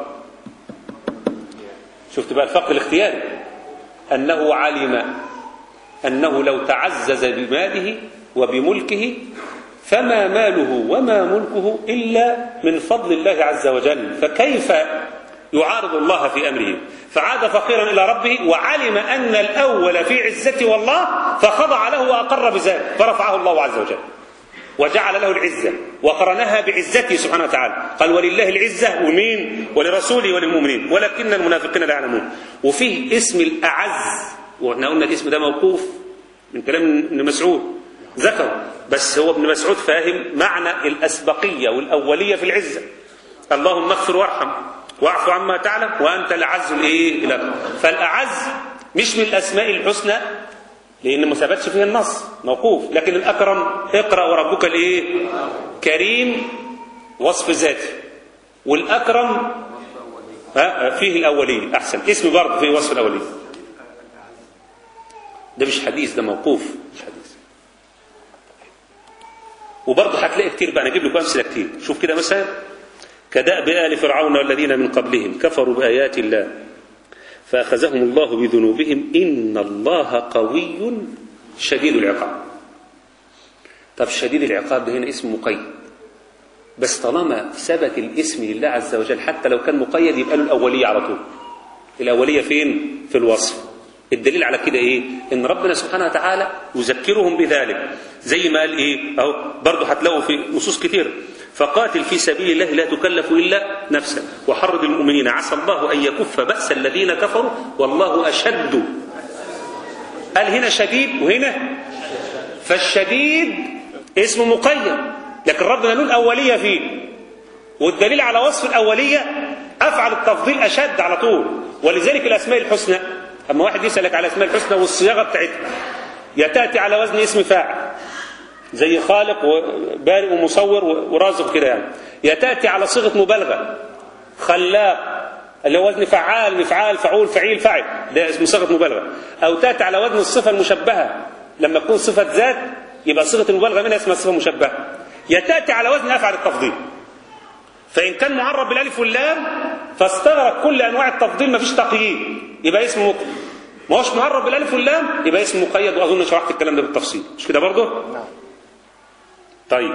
شفت بقى الفقر الاختياري أنه علم أنه لو تعزز بماله وبملكه فما ماله وما ملكه إلا من فضل الله عز وجل فكيف يعارض الله في أمره فعاد فقيرا إلى ربه وعلم أن الأول في عزته والله فخضع له وأقر بذلك فرفعه الله عز وجل وجعل له العزة وقرنها بعزته سبحانه وتعالى قال ولله العزة ومين ولرسوله وللمؤمنين ولكن المنافقين لا يعلمون وفيه اسم الأعز واحنا قلنا الاسم ده موقوف من كلام ابن مسعود ذكر بس هو ابن مسعود فاهم معنى الأسبقية والأولية في العزة اللهم اغفر وارحم واعف عما تعلم وأنت الأعز الإيه الأكرم فالأعز مش من الأسماء الحسنى لأن ما ثبتش فيه النص موقوف لكن الأكرم اقرأ وربك الإيه كريم وصف ذاتي والأكرم فيه الأولية أحسن اسم برضه فيه وصف الأولية ده مش حديث ده موقوف مش حديث وبرضه هتلاقي كتير بقى انا اجيب لكم امثله كتير شوف كده مثلا كدأب آل فرعون والذين من قبلهم كفروا بآيات الله فأخذهم الله بذنوبهم إن الله قوي شديد العقاب طب شديد العقاب ده هنا اسم مقيد بس طالما ثبت الاسم لله عز وجل حتى لو كان مقيد يبقى له الأولية على طول الأولية فين؟ في الوصف الدليل على كده ايه ان ربنا سبحانه وتعالى يذكرهم بذلك زي ما قال ايه اهو برضه هتلاقوا في نصوص كتير فقاتل في سبيل الله لا تكلف الا نفسا وحرض المؤمنين عسى الله ان يكف باس الذين كفروا والله اشد قال هنا شديد وهنا فالشديد اسمه مقيد لكن ربنا له الاوليه فيه والدليل على وصف الاوليه افعل التفضيل اشد على طول ولذلك الاسماء الحسنى اما واحد يسالك على الاسماء الحسنى والصياغه بتاعتها يا تاتي على وزن اسم فاعل زي خالق وبارئ ومصور ورازق كده يعني يا تاتي على صيغه مبالغه خلاق اللي هو وزن فعال مفعال فعول فعيل فاعل ده اسمه صيغه مبالغه او تاتي على وزن الصفه المشبهه لما تكون صفه ذات يبقى صيغه المبالغه منها اسمها صفه مشبهه يا تاتي على وزن افعل التفضيل فان كان معرب بالالف واللام فاستغرق كل انواع التفضيل مفيش تقييد يبقى اسمه مطلق ما هوش معرب بالالف واللام يبقى اسمه مقيد واظن شرحت الكلام ده بالتفصيل مش كده برضه نعم طيب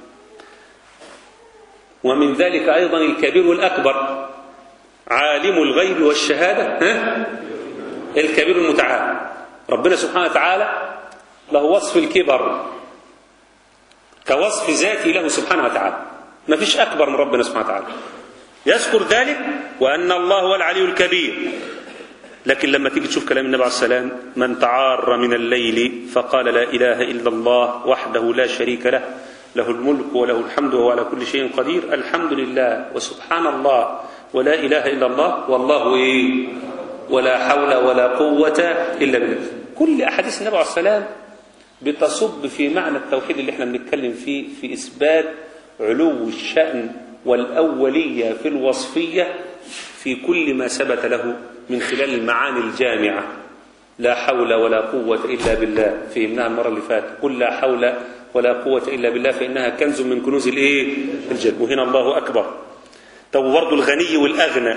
ومن ذلك أيضا الكبير والأكبر عالم الغيب والشهادة ها؟ الكبير المتعال ربنا سبحانه وتعالى له وصف الكبر كوصف ذاتي له سبحانه وتعالى ما فيش أكبر من ربنا سبحانه وتعالى يذكر ذلك وأن الله هو العلي الكبير لكن لما تيجي تشوف كلام النبي عليه السلام من تعار من الليل فقال لا إله إلا الله وحده لا شريك له له الملك وله الحمد وهو على كل شيء قدير الحمد لله وسبحان الله ولا إله إلا الله والله إيه ولا حول ولا قوة إلا بالله كل أحاديث النبي عليه السلام بتصب في معنى التوحيد اللي احنا بنتكلم فيه في إثبات علو الشأن والأولية في الوصفية في كل ما ثبت له من خلال المعاني الجامعة لا حول ولا قوة إلا بالله فهمناها المرة اللي فاتت قل لا حول ولا قوة إلا بالله فإنها كنز من كنوز الإيه؟ الجنة وهنا الله أكبر طب برضه الغني والأغنى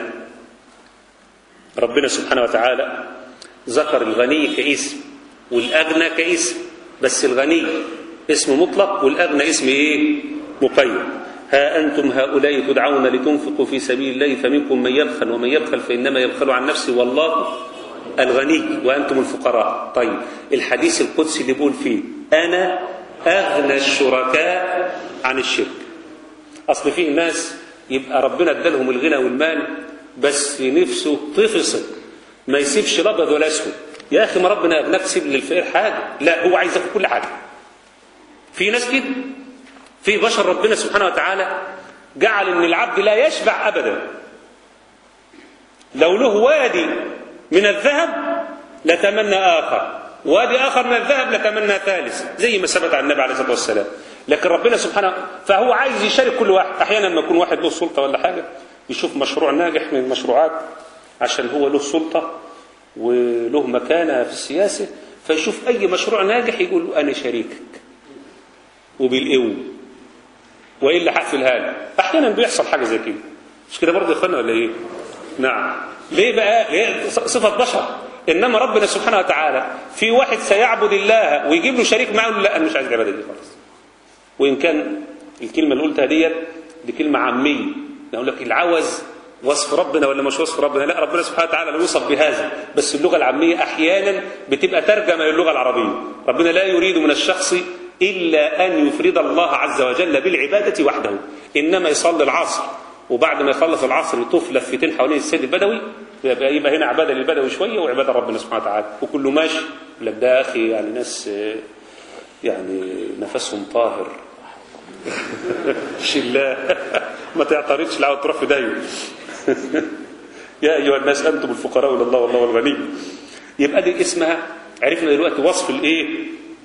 ربنا سبحانه وتعالى ذكر الغني كاسم والأغنى كاسم بس الغني اسم مطلق والأغنى اسم إيه؟ مقيد ها أنتم هؤلاء تدعون لتنفقوا في سبيل الله فمنكم من يبخل ومن يبخل فإنما يبخل عن نفسه والله الغني وأنتم الفقراء طيب الحديث القدسي اللي بيقول فيه أنا أغنى الشركاء عن الشرك أصل فيه ناس يبقى ربنا ادالهم الغنى والمال بس نفسه تفصل ما يسيبش الابيض ولا اسود يا اخي ما ربنا ابنك سيب للفقير حاجه لا هو عايز ياخد كل حاجه في ناس كده في بشر ربنا سبحانه وتعالى جعل ان العبد لا يشبع ابدا لو له وادي من الذهب لتمنى اخر وادي اخر من الذهب لتمنى ثالث زي ما ثبت عن النبي عليه الصلاه والسلام لكن ربنا سبحانه فهو عايز يشارك كل واحد احيانا لما يكون واحد له سلطه ولا حاجه يشوف مشروع ناجح من المشروعات عشان هو له سلطه وله مكانه في السياسه فيشوف اي مشروع ناجح يقول له انا شريكك وبالقوه والا هقفلها لك احيانا بيحصل حاجه زي كده مش كده برضه يا اخوانا ولا ايه؟ نعم ليه بقى؟ ليه صفه بشر انما ربنا سبحانه وتعالى في واحد سيعبد الله ويجيب له شريك معه يقول له لا انا مش عايز العباده دي خالص وان كان الكلمه اللي قلتها ديت دي كلمه عاميه نقول لك العوز وصف ربنا ولا مش وصف ربنا لا ربنا سبحانه وتعالى لا يوصف بهذا بس اللغه العاميه احيانا بتبقى ترجمه للغه العربيه ربنا لا يريد من الشخص الا ان يفرد الله عز وجل بالعباده وحده انما يصلي العصر وبعد ما يخلص العصر يطوف لفتين حوالين السيد البدوي يبقى, يبقى هنا عباده للبدوي شويه وعباده ربنا سبحانه وتعالى وكله ماشي لك ده اخي يعني ناس يعني نفسهم طاهر شله ما تعترضش لا تروح في دايو يا ايها الناس انتم الفقراء الى الله والله الغني يبقى دي اسمها عرفنا دلوقتي وصف الايه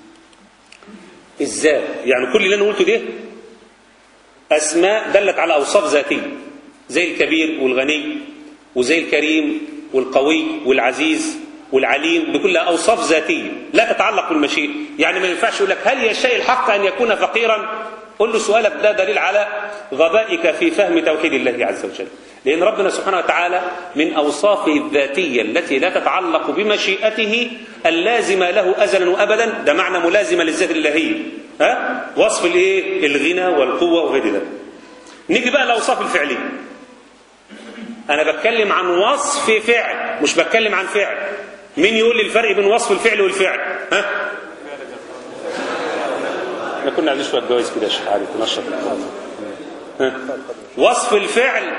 الذات يعني كل اللي انا قلته ده اسماء دلت على اوصاف ذاتيه زي الكبير والغني وزي الكريم والقوي والعزيز والعليم بكل اوصاف ذاتيه لا تتعلق بالمشيئه يعني ما ينفعش يقول لك هل يشاء الحق ان يكون فقيرا قل له سؤالك ده دليل على غبائك في فهم توحيد الله عز وجل لأن ربنا سبحانه وتعالى من أوصافه الذاتية التي لا تتعلق بمشيئته اللازمة له أزلا وأبدا ده معنى ملازمة للذات الإلهية ها؟ وصف الإيه؟ الغنى والقوة وغير ذلك نيجي بقى الأوصاف الفعلية أنا بتكلم عن وصف فعل مش بتكلم عن فعل مين يقول لي الفرق بين وصف الفعل والفعل ها؟ احنا كنا عايزين شويه جوائز كده يا شيخ علي تنشط وصف الفعل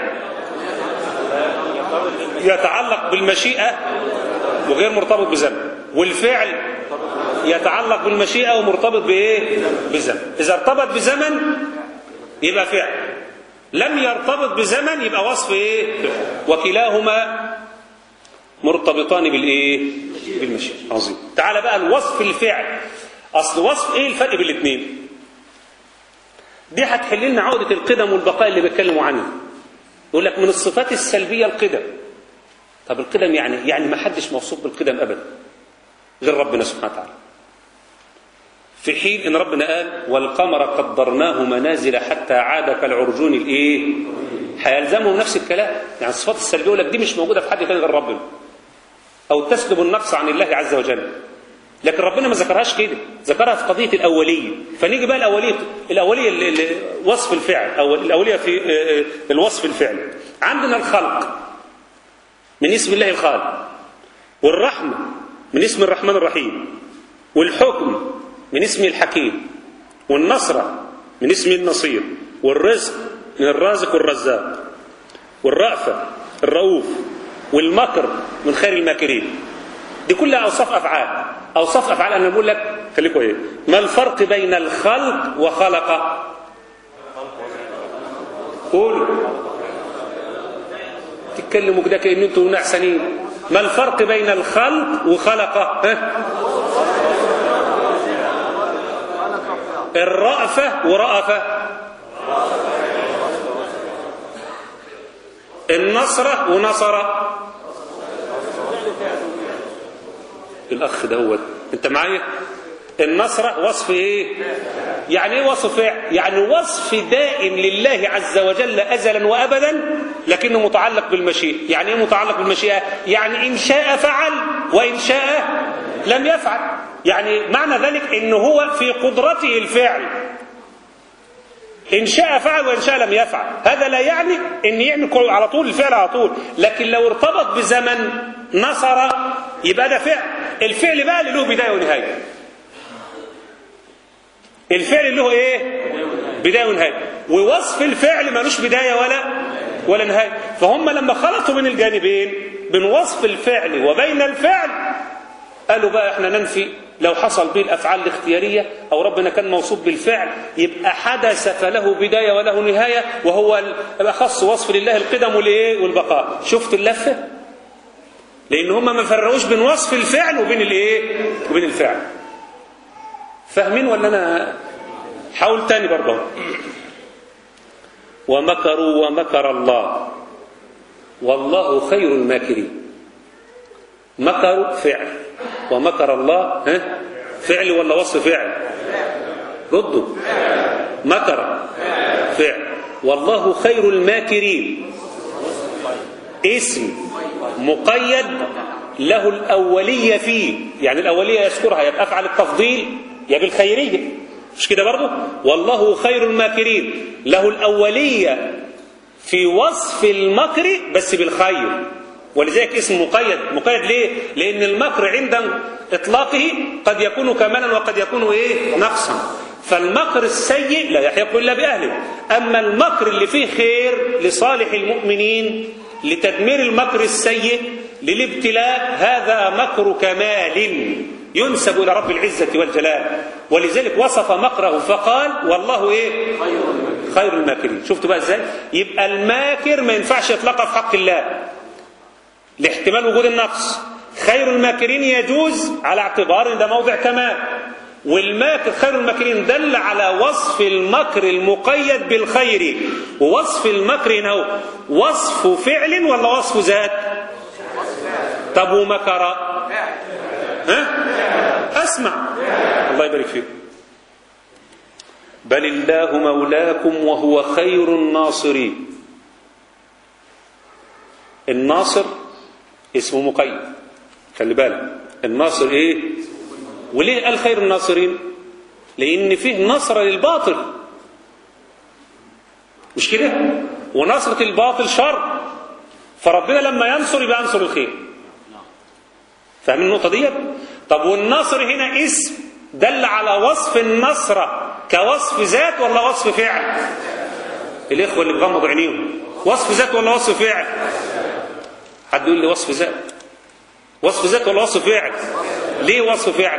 يتعلق بالمشيئه وغير مرتبط بزمن والفعل يتعلق بالمشيئه ومرتبط بايه بزمن اذا ارتبط بزمن يبقى فعل لم يرتبط بزمن يبقى وصف ايه وكلاهما مرتبطان بالايه بالمشيئه عظيم تعال بقى الوصف الفعل اصل وصف ايه الفرق بين الاثنين دي هتحل لنا عقده القدم والبقاء اللي بيتكلموا عنها يقول لك من الصفات السلبيه القدم طب القدم يعني يعني ما حدش موصوف بالقدم ابدا غير ربنا سبحانه وتعالى في حين ان ربنا قال والقمر قدرناه منازل حتى عاد كالعرجون الايه هيلزمهم نفس الكلام يعني الصفات السلبيه يقول لك دي مش موجوده في حد تاني غير ربنا او تسلب النقص عن الله عز وجل لكن ربنا ما ذكرهاش كده ذكرها في قضيه الاوليه فنيجي بقى الاوليه الاوليه اللي- اللي- وصف الفعل او الاوليه في آه، آه، الوصف الفعل عندنا الخلق من اسم الله الخالق والرحمه من اسم الرحمن الرحيم والحكم من اسم الحكيم والنصرة من اسم النصير والرزق من الرازق والرزاق والرأفة الرؤوف والمكر من خير الماكرين دي كلها أوصاف أفعال أوصاف أفعال أنا بقول لك خليكوا إيه ما الفرق بين الخلق وخلق قول تتكلموا كده كأن انتوا نحسنين ما الفرق بين الخلق وخلق ها؟ الرأفة ورأفة النصرة ونصر الأخ دوت أنت معايا النصرة وصف إيه يعني إيه وصف فعل يعني وصف دائم لله عز وجل أزلا وأبدا لكنه متعلق بالمشيئة يعني إيه متعلق بالمشيئة يعني إن شاء فعل وإن شاء لم يفعل يعني معنى ذلك إن هو في قدرته الفعل إن شاء فعل وإن شاء لم يفعل هذا لا يعني إن يعمل كل- على طول الفعل على طول لكن لو ارتبط بزمن نصر يبقى ده فعل الفعل بقى اللي له بداية ونهاية الفعل اللي هو ايه بداية ونهاية ووصف الفعل ملوش بداية ولا ولا نهاية فهم لما خلطوا من الجانبين بين وصف الفعل وبين الفعل قالوا بقى احنا ننفي لو حصل به الافعال الاختياريه او ربنا كان موصوف بالفعل يبقى حدث فله بدايه وله نهايه وهو الاخص وصف لله القدم والايه والبقاء شفت اللفه لان هم ما فرقوش بين وصف الفعل وبين الايه وبين الفعل فاهمين ولا انا حاول تاني برضه ومكروا ومكر الله والله خير الماكرين مكروا فعل ومكر الله ها فعل ولا وصف فعل ردوا مكر فعل والله خير الماكرين اسم مقيد له الأولية فيه يعني الأولية يذكرها يا بأفعل التفضيل يا بالخيرية مش كده برضه والله خير الماكرين له الأولية في وصف المكر بس بالخير ولذلك اسم مقيد مقيد ليه لأن المكر عند إطلاقه قد يكون كمالا وقد يكون إيه نقصا فالمكر السيء لا يحيق إلا بأهله أما المكر اللي فيه خير لصالح المؤمنين لتدمير المكر السيء للابتلاء هذا مكر كمال ينسب إلى رب العزة والجلال ولذلك وصف مكره فقال والله إيه خير الماكرين شفتوا بقى إزاي يبقى الماكر ما ينفعش يطلقها في حق الله لاحتمال وجود النقص خير الماكرين يجوز على اعتبار ان ده موضع كمال والماكر خير الماكرين دل على وصف المكر المقيد بالخير ووصف المكر هنا هو وصف فعل ولا وصف ذات طب ومكر ها اسمع الله يبارك فيك بل الله مولاكم وهو خير الناصرين الناصر اسمه مقيد خلي بالك الناصر ايه وليه قال خير الناصرين لان فيه نصر للباطل مش كده ونصرة الباطل شر فربنا لما ينصر يبقى ينصر الخير فاهمين النقطة دي طب والنصر هنا اسم دل على وصف النصرة كوصف ذات ولا وصف فعل الإخوة اللي بغمضوا عينيهم وصف ذات ولا وصف فعل حد يقول لي وصف ذات وصف ذات ولا وصف فعل ليه وصف فعل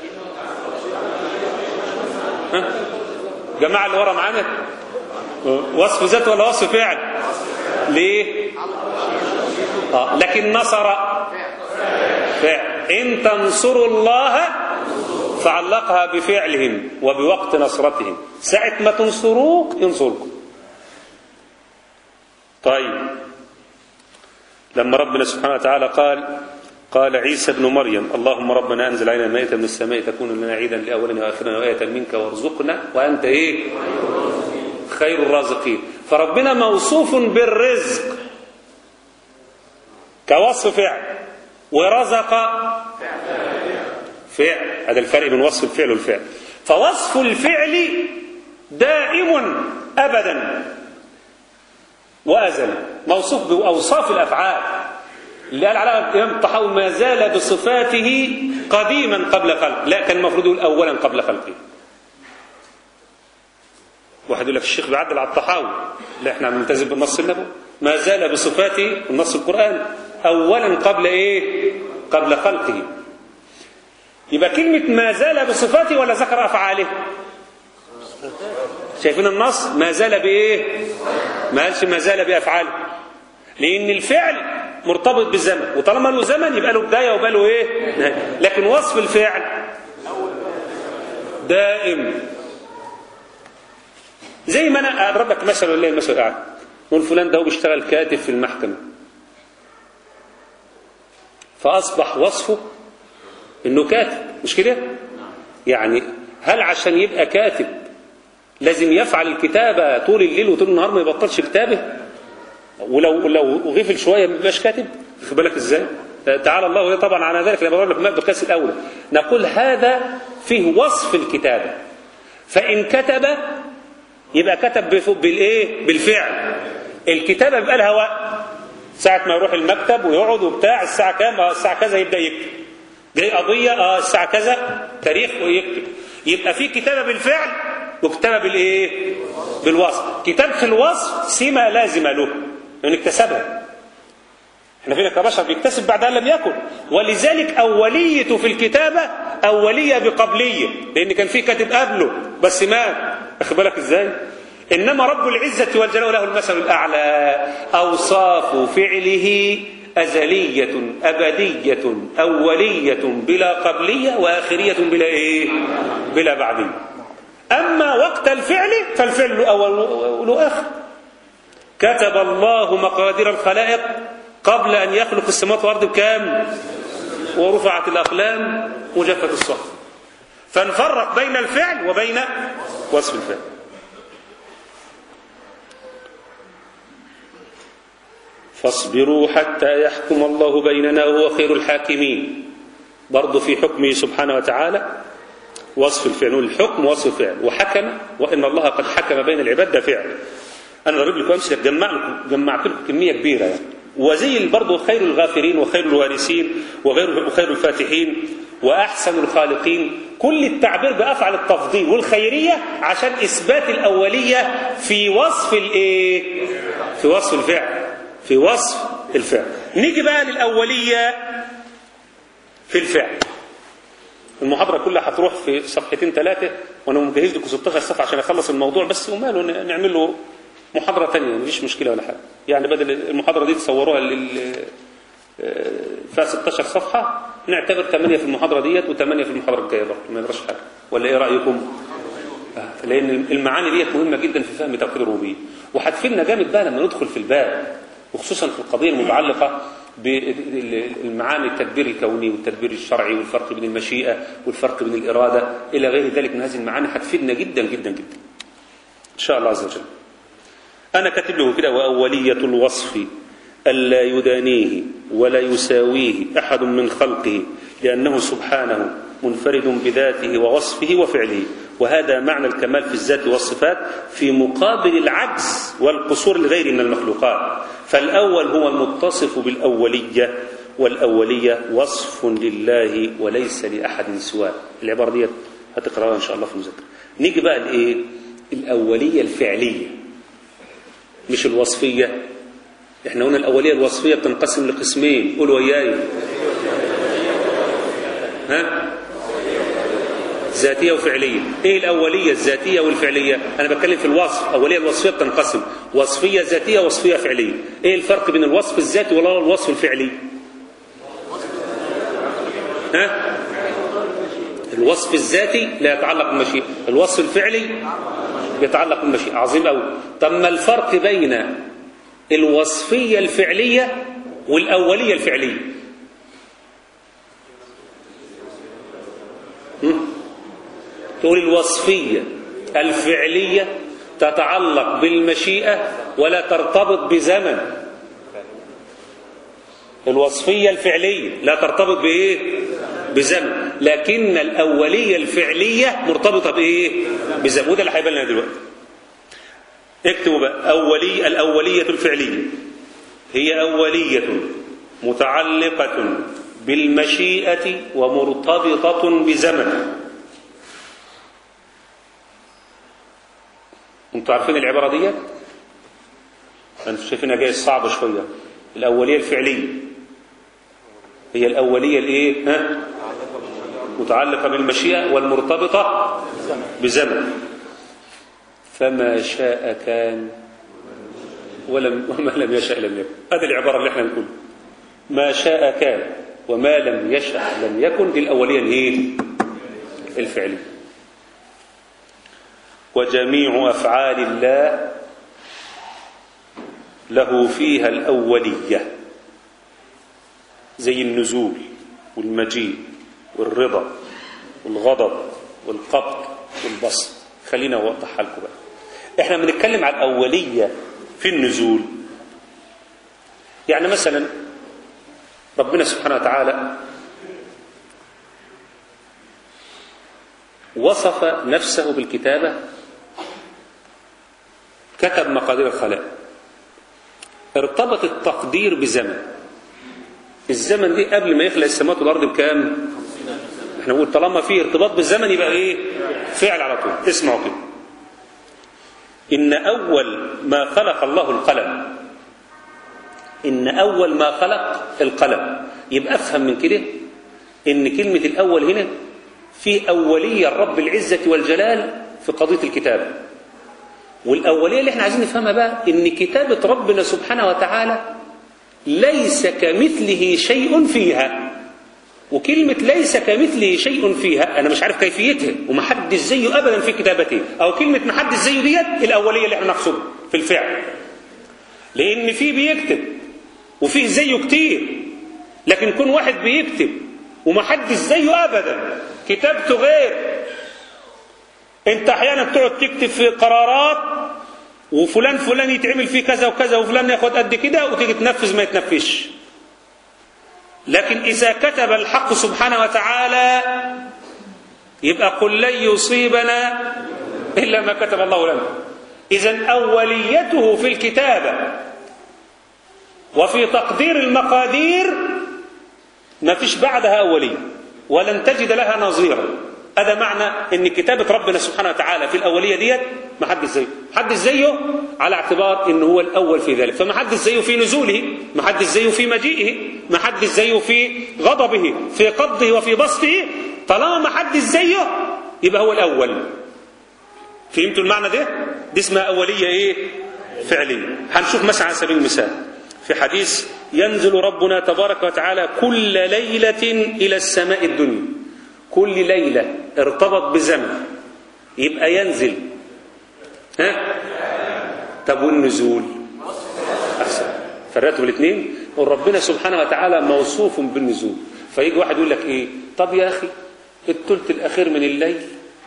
ها جماعة اللي ورا معانا وصف ذات ولا وصف فعل ليه آه. لكن نصر فعل إن تنصروا الله فعلقها بفعلهم وبوقت نصرتهم ساعة ما تنصروه ينصركم طيب لما ربنا سبحانه وتعالى قال قال عيسى ابن مريم اللهم ربنا انزل علينا مائده من السماء تكون لنا عيدا لاولنا واخرنا وايه منك وارزقنا وانت ايه خير الرازقين فربنا موصوف بالرزق كوصف فعل ورزق فعل هذا الفرق بين وصف الفعل والفعل فوصف الفعل دائم ابدا وازل موصوف باوصاف الافعال اللي قال على الامام الطحاوي ما زال بصفاته قديما قبل خلق لا كان المفروض يقول اولا قبل خلقه واحد يقول لك الشيخ بيعدل على الطحاوي لا احنا نلتزم بالنص النبوي ما زال بصفاته النص القرآن اولا قبل ايه قبل خلقه يبقى كلمة ما زال بصفاته ولا ذكر افعاله شايفين النص ما زال بايه ما قالش ما زال بافعاله لان الفعل مرتبط بالزمن وطالما له زمن يبقى له بدايه ويبقى له ايه نهاية. لكن وصف الفعل دائم زي ما انا اضرب لك مثل ولا مثل قاعد نقول فلان ده هو بيشتغل كاتب في المحكمه فاصبح وصفه انه كاتب مش كده يعني هل عشان يبقى كاتب لازم يفعل الكتابه طول الليل وطول النهار ما يبطلش كتابه ولو لو غفل شويه ما يبقاش كاتب خد بالك ازاي تعالى الله طبعا على ذلك لما بقول لك بقياس الاولى نقول هذا فيه وصف الكتابه فان كتب يبقى كتب بالايه بالفعل الكتابه بيبقى لها وقت ساعه ما يروح المكتب ويقعد وبتاع الساعه كام اه الساعه كذا يبدا يكتب جاي قضيه اه الساعه كذا تاريخ ويكتب يبقى في كتابه بالفعل وكتابه بالايه بالوصف كتابه الوصف سمه لازمه له لأنه اكتسبها احنا فينا كبشر بيكتسب بعد أن لم يكن ولذلك أوليته في الكتابة أولية بقبلية لأن كان في كاتب قبله بس مات أخد بالك إزاي إنما رب العزة والجلال له المثل الأعلى أوصاف فعله أزلية أبدية أولية بلا قبلية وآخرية بلا إيه بلا بعدية أما وقت الفعل فالفعل له أول وله آخر كتب الله مقادير الخلائق قبل أن يخلق السماوات والأرض بكام ورفعت الأقلام وجفت الصحف فنفرق بين الفعل وبين وصف الفعل فاصبروا حتى يحكم الله بيننا وهو خير الحاكمين برضه في حكمه سبحانه وتعالى وصف الفعل الحكم وصف الفعل وحكم وإن الله قد حكم بين العباد ده فعل انا ضرب لكم امثله جمع لكم جمعت لكم كميه كبيره يعني وزي برضه خير الغافرين وخير الوارثين وغير وخير الفاتحين واحسن الخالقين كل التعبير بافعل التفضيل والخيريه عشان اثبات الاوليه في وصف الايه في وصف الفعل في وصف الفعل نيجي بقى للاوليه في الفعل المحاضرة كلها هتروح في صفحتين ثلاثة وأنا مجهز لكم 16 صفحة عشان أخلص الموضوع بس وماله نعمل له محاضرة ثانية مفيش مشكلة ولا حاجة يعني بدل المحاضرة دي تصوروها لل فيها 16 صفحة نعتبر 8 في المحاضرة ديت و8 في المحاضرة الجاية برضه ما يجراش حاجة ولا إيه رأيكم؟ لأن المعاني ديت مهمة جدا في فهم توحيد الربوبية وهتفيدنا جامد بقى لما ندخل في الباب وخصوصا في القضية المتعلقة بالمعاني التدبير الكوني والتدبير الشرعي والفرق بين المشيئة والفرق بين الإرادة إلى غير ذلك من هذه المعاني هتفيدنا جدا جدا جدا إن شاء الله عز وجل أنا كاتب له كده وأولية الوصف ألا يدانيه ولا يساويه أحد من خلقه لأنه سبحانه منفرد بذاته ووصفه وفعله وهذا معنى الكمال في الذات والصفات في مقابل العجز والقصور لغيره من المخلوقات فالأول هو المتصف بالأولية والأولية وصف لله وليس لأحد سواه العبارة دي هتقرأها إن شاء الله في المذاكرة نيجي بقى لإيه الأولية الفعلية مش الوصفية احنا قلنا الأولية الوصفية بتنقسم لقسمين قولوا وياي ها ذاتية وفعلية ايه الأولية الذاتية والفعلية انا بتكلم في الوصف الأولية الوصفية بتنقسم وصفية ذاتية وصفية فعلية ايه الفرق بين الوصف الذاتي والوصف الفعلي ها الوصف الذاتي لا يتعلق بالمشيئة الوصف الفعلي يتعلق بالمشيئة عظيم قوي طب ما الفرق بين الوصفية الفعلية والأولية الفعلية هم؟ تقول الوصفية الفعلية تتعلق بالمشيئة ولا ترتبط بزمن الوصفية الفعلية لا ترتبط بإيه بزمن لكن الأولية الفعلية مرتبطة بإيه بزمن وده اللي هيبان لنا دلوقتي اكتبوا بقى أولي الأولية الفعلية هي أولية متعلقة بالمشيئة ومرتبطة بزمن انتوا عارفين العبارة دي انتوا شايفينها جاي صعبة شوية الأولية الفعلية هي الأولية الإيه ها متعلقة بالمشيئة والمرتبطة بزمن فما شاء كان ولم وما لم يشاء لم يكن هذه العبارة اللي احنا نقول ما شاء كان وما لم يشاء لم يكن دي الأولية الايه الفعلية وجميع أفعال الله له فيها الأولية زي النزول والمجيء والرضا والغضب والقبض والبسط خلينا أوضحها لكم بقى احنا بنتكلم عن الأولية في النزول يعني مثلا ربنا سبحانه وتعالى وصف نفسه بالكتابة كتب مقادير الخلائق ارتبط التقدير بزمن الزمن دي قبل ما يخلق السماوات والارض بكام احنا بنقول طالما فيه ارتباط بالزمن يبقى ايه فعل على طول اسمعوا كده ان اول ما خلق الله القلم ان اول ما خلق القلم يبقى افهم من كده ان كلمه الاول هنا في اوليه الرب العزه والجلال في قضيه الكتابه والاوليه اللي احنا عايزين نفهمها بقى ان كتابه ربنا سبحانه وتعالى ليس كمثله شيء فيها وكلمة ليس كمثله شيء فيها أنا مش عارف كيفيتها ومحدش زيه أبدا في كتابته أو كلمة محدش زيه ديت الأولية اللي احنا نقصدها في الفعل لأن في بيكتب وفيه زيه كتير لكن كون واحد بيكتب ومحدش زيه أبدا كتابته غير انت احيانا بتقعد تكتب في قرارات وفلان فلان يتعمل فيه كذا وكذا وفلان ياخد قد كده وتيجي تنفذ ما يتنفذش لكن إذا كتب الحق سبحانه وتعالى يبقى قل لن يصيبنا إلا ما كتب الله لنا إذا أوليته في الكتابة وفي تقدير المقادير ما فيش بعدها أولية ولن تجد لها نظيرا هذا معنى ان كتابة ربنا سبحانه وتعالى في الأولية ديت ما حدش زيه حدش زيه على اعتبار ان هو الأول في ذلك فما حدش زيه في نزوله ما حدش زيه في مجيئه ما حدش زيه في غضبه في قبضه وفي بسطه طالما ما حدش زيه يبقى هو الأول فهمتوا المعنى ده دي اسمها أولية ايه فعلية هنشوف مثلا على سبيل المثال في حديث ينزل ربنا تبارك وتعالى كل ليلة إلى السماء الدنيا كل ليلة ارتبط بزمن يبقى ينزل ها طب والنزول أحسن فرقتوا الاثنين وربنا سبحانه وتعالى موصوف بالنزول فيجي واحد يقول لك ايه طب يا اخي الثلث الاخير من الليل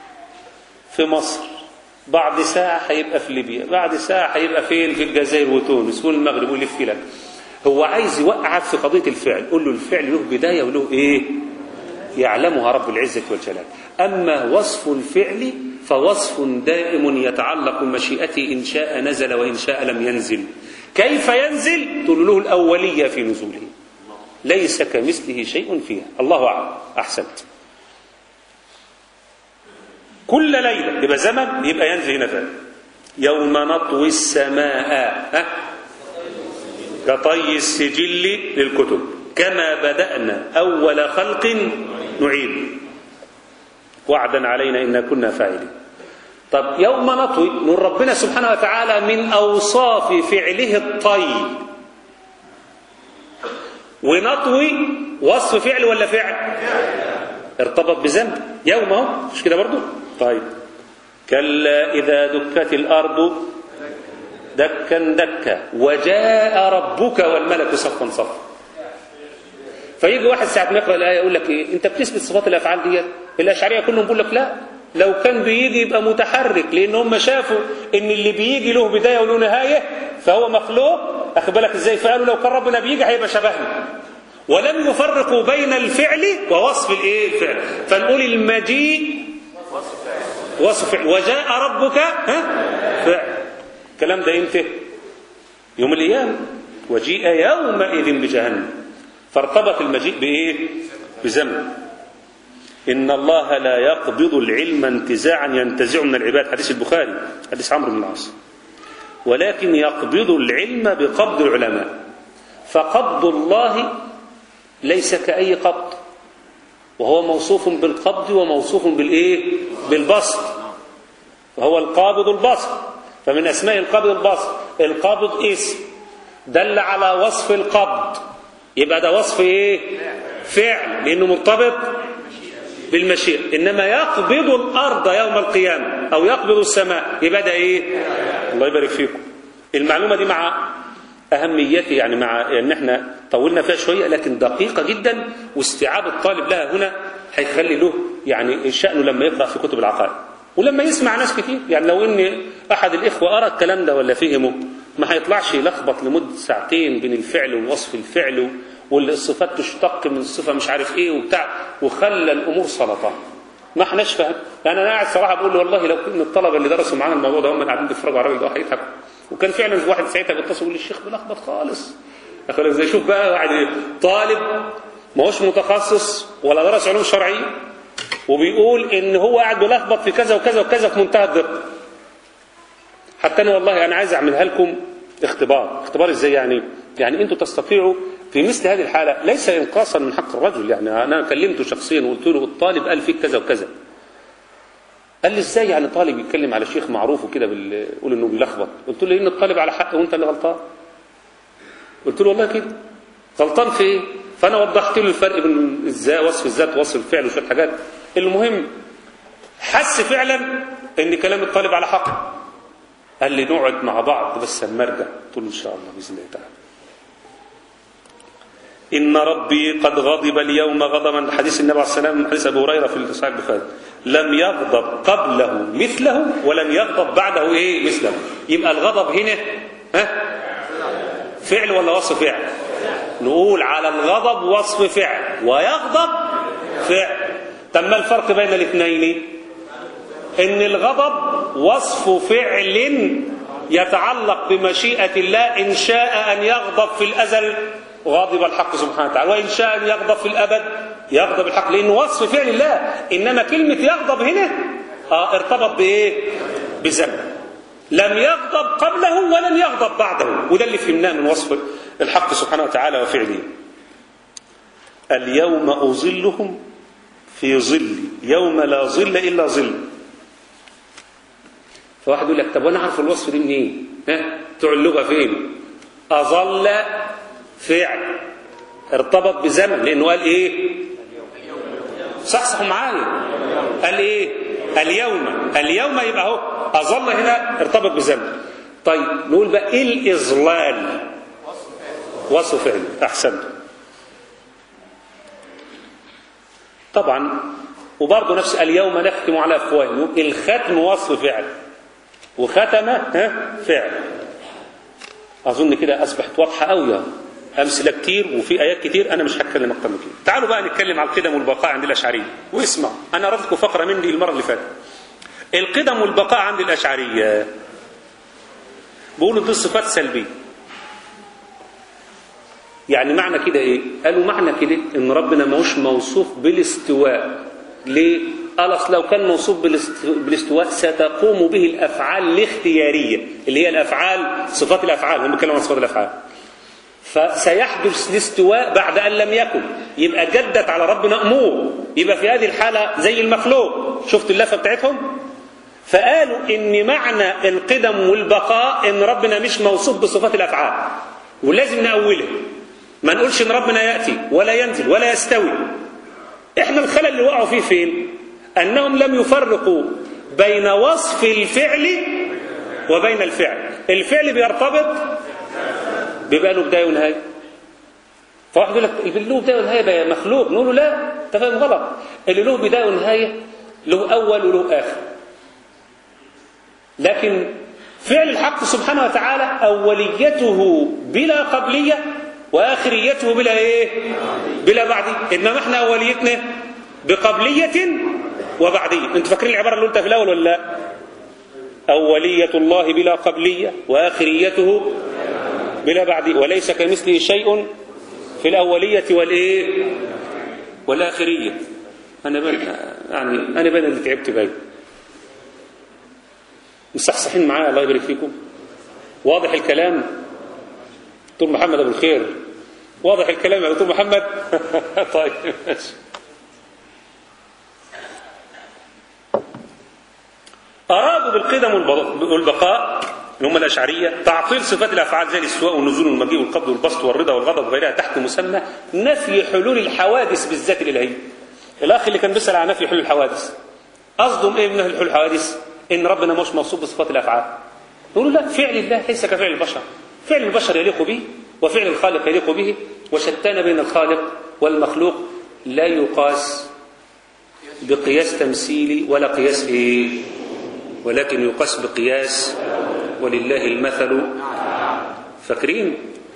في مصر بعد ساعة هيبقى في ليبيا بعد ساعة هيبقى فين في الجزائر وتونس والمغرب ويلف لك هو عايز يوقعك في قضية الفعل قول له الفعل له بداية وله ايه يعلمها رب العزة والجلال أما وصف الفعل فوصف دائم يتعلق بمشيئته إن شاء نزل وإن شاء لم ينزل كيف ينزل تقول له الأولية في نزوله ليس كمثله شيء فيها الله أعلم أحسنت كل ليلة يبقى زمن يبقى ينزل هنا فعلا يوم نطوي السماء ها كطي السجل للكتب كما بدأنا أول خلق نعيد وعدا علينا إنا كنا فاعلين طب يوم نطوي من ربنا سبحانه وتعالى من أوصاف فعله الطي ونطوي وصف فعل ولا فعل ارتبط بذنب يوم اهو مش كده برضو طيب كلا إذا دكت الأرض دكا دكا وجاء ربك والملك صفا صفا فيجي واحد ساعة ما يقرأ الآية يقول لك إيه أنت بتثبت صفات الأفعال ديت الاشعريه كلهم بيقول لك لا لو كان بيجي يبقى متحرك لان هم شافوا ان اللي بيجي له بدايه وله نهايه فهو مخلوق اخد بالك ازاي فقالوا لو كان ربنا بيجي هيبقى شبهنا ولم يفرقوا بين الفعل ووصف الايه الفعل فنقول المجيء وصف فعل وجاء ربك ها فعل الكلام ده امتى يوم القيامه وجيء يومئذ بجهنم فارتبط المجيء بايه بزمن إن الله لا يقبض العلم انتزاعا ينتزع من العباد حديث البخاري حديث عمرو بن العاص ولكن يقبض العلم بقبض العلماء فقبض الله ليس كأي قبض وهو موصوف بالقبض وموصوف بالإيه بالبسط وهو القابض البسط فمن أسماء القابض البسط القابض اسم دل على وصف القبض يبقى ده وصف ايه فعل لانه مرتبط بالمشيئة إنما يقبض الأرض يوم القيامة أو يقبض السماء يبقى ده إيه الله يبارك فيكم المعلومة دي مع أهميتها يعني مع إن إحنا طولنا فيها شوية لكن دقيقة جدا واستيعاب الطالب لها هنا هيخلي له يعني شأنه لما يقرأ في كتب العقائد ولما يسمع ناس كتير يعني لو إن أحد الإخوة أرى الكلام ده ولا فهمه ما هيطلعش يلخبط لمدة ساعتين بين الفعل ووصف الفعل والصفات تشتق من الصفة مش عارف ايه وبتاع وخلى الامور سلطة ما احناش فاهم يعني انا قاعد صراحة بقول له والله لو كنا الطلبة اللي درسوا معانا الموضوع ده هم قاعدين بيتفرجوا على الراجل ده هيضحكوا وكان فعلا واحد ساعتها بيتصل يقول لي الشيخ بلخبط خالص اخي ازاي شوف بقى واحد طالب ما هوش متخصص ولا درس علوم شرعية وبيقول ان هو قاعد بيلخبط في كذا وكذا وكذا في منتهى الدقة حتى انا والله انا عايز اعملها لكم اختبار اختبار ازاي يعني يعني انتوا تستطيعوا في مثل هذه الحالة ليس إنقاصا من حق الرجل يعني أنا كلمته شخصيا وقلت له الطالب قال فيك كذا وكذا قال لي ازاي يعني طالب يتكلم على شيخ معروف وكده يقول انه بيلخبط قلت له ان الطالب على حق وانت اللي غلطان قلت له والله كده غلطان في ايه فانا وضحت له الفرق بين ازاي وصف الذات ووصف الفعل وشويه حاجات المهم حس فعلا ان كلام الطالب على حق قال لي نقعد مع بعض بس اما ارجع قلت له ان شاء الله باذن الله تعالى إن ربي قد غضب اليوم غضبا حديث النبي عليه السلام من حديث أبو هريرة في صحيح البخاري لم يغضب قبله مثله ولم يغضب بعده إيه مثله يبقى الغضب هنا ها فعل ولا وصف فعل نقول على الغضب وصف فعل ويغضب فعل طب ما الفرق بين الاثنين ان الغضب وصف فعل يتعلق بمشيئة الله إن شاء أن يغضب في الأزل غاضب الحق سبحانه وتعالى وإن شاء أن يغضب في الأبد يغضب الحق لأنه وصف فعل الله إنما كلمة يغضب هنا آه ارتبط بإيه بزمن لم يغضب قبله ولن يغضب بعده وده اللي فهمناه من وصف الحق سبحانه وتعالى وفعله اليوم أظلهم في ظل يوم لا ظل إلا ظل فواحد يقول لك طب وانا اعرف الوصف دي منين ها بتوع اللغه فين اظل فعل ارتبط بزمن لانه قال ايه صحصحوا معايا قال ايه اليوم اليوم يبقى اهو اظل هنا ارتبط بزمن طيب نقول بقى ايه الاظلال وصف فعل احسنت طبعا وبرضه نفس اليوم نختم على افواههم الختم وصف فعل وختم ها فعل اظن كده اصبحت واضحه قوي امثله كتير وفي ايات كتير انا مش هتكلم اكتر من كده تعالوا بقى نتكلم على القدم والبقاء عند الاشعريه واسمعوا انا قرأت فقره مني المره اللي فاتت القدم والبقاء عند الاشعريه بيقولوا دي صفات سلبيه يعني معنى كده ايه قالوا معنى كده ان ربنا ماهوش موصوف بالاستواء ليه قال اصل لو كان موصوف بالاستواء ستقوم به الافعال الاختياريه اللي هي الافعال صفات الافعال هم بيتكلموا عن صفات الافعال فسيحدث الاستواء بعد ان لم يكن يبقى جدت على ربنا امور يبقى في هذه الحاله زي المخلوق شفت اللفه بتاعتهم فقالوا ان معنى القدم والبقاء ان ربنا مش موصوف بصفات الافعال ولازم نأولها ما نقولش ان ربنا ياتي ولا ينزل ولا يستوي احنا الخلل اللي وقعوا فيه فين انهم لم يفرقوا بين وصف الفعل وبين الفعل الفعل بيرتبط بيبقى له بدايه ونهايه فواحد يقول لك اللي له بدايه ونهايه بقى مخلوق نقول له لا انت فاهم غلط اللي له بدايه ونهايه له اول وله اخر لكن فعل الحق سبحانه وتعالى اوليته بلا قبليه واخريته بلا ايه بلا بعديه انما احنا اوليتنا بقبليه وبعديه انتوا فاكرين العباره اللي قلتها في الاول ولا لا اوليه الله بلا قبليه واخريته بلا بعديه وليس كمثله شيء في الاوليه والايه والاخريه انا بن يعني انا بين اللي تعبت باين مصحصحين معايا الله يبارك فيكم واضح الكلام دكتور محمد ابو الخير واضح الكلام يا دكتور محمد طيب ماشي أرادوا بالقدم والبقاء اللي هم الأشعرية تعطيل صفات الأفعال زي الاستواء والنزول والمجيء والقبض والبسط والرضا والغضب وغيرها تحت مسمى نفي حلول الحوادث بالذات الإلهية. الأخ اللي كان بيسأل عن نفي حلول الحوادث قصدهم إيه من نفي حلول الحوادث؟ إن ربنا مش موصوف بصفات الأفعال. يقولوا لا فعل الله ليس كفعل البشر. فعل البشر يليق به وفعل الخالق يليق به وشتان بين الخالق والمخلوق لا يقاس بقياس تمثيلي ولا قياس إيه؟ ولكن يقاس بقياس ولله المثل فاكرين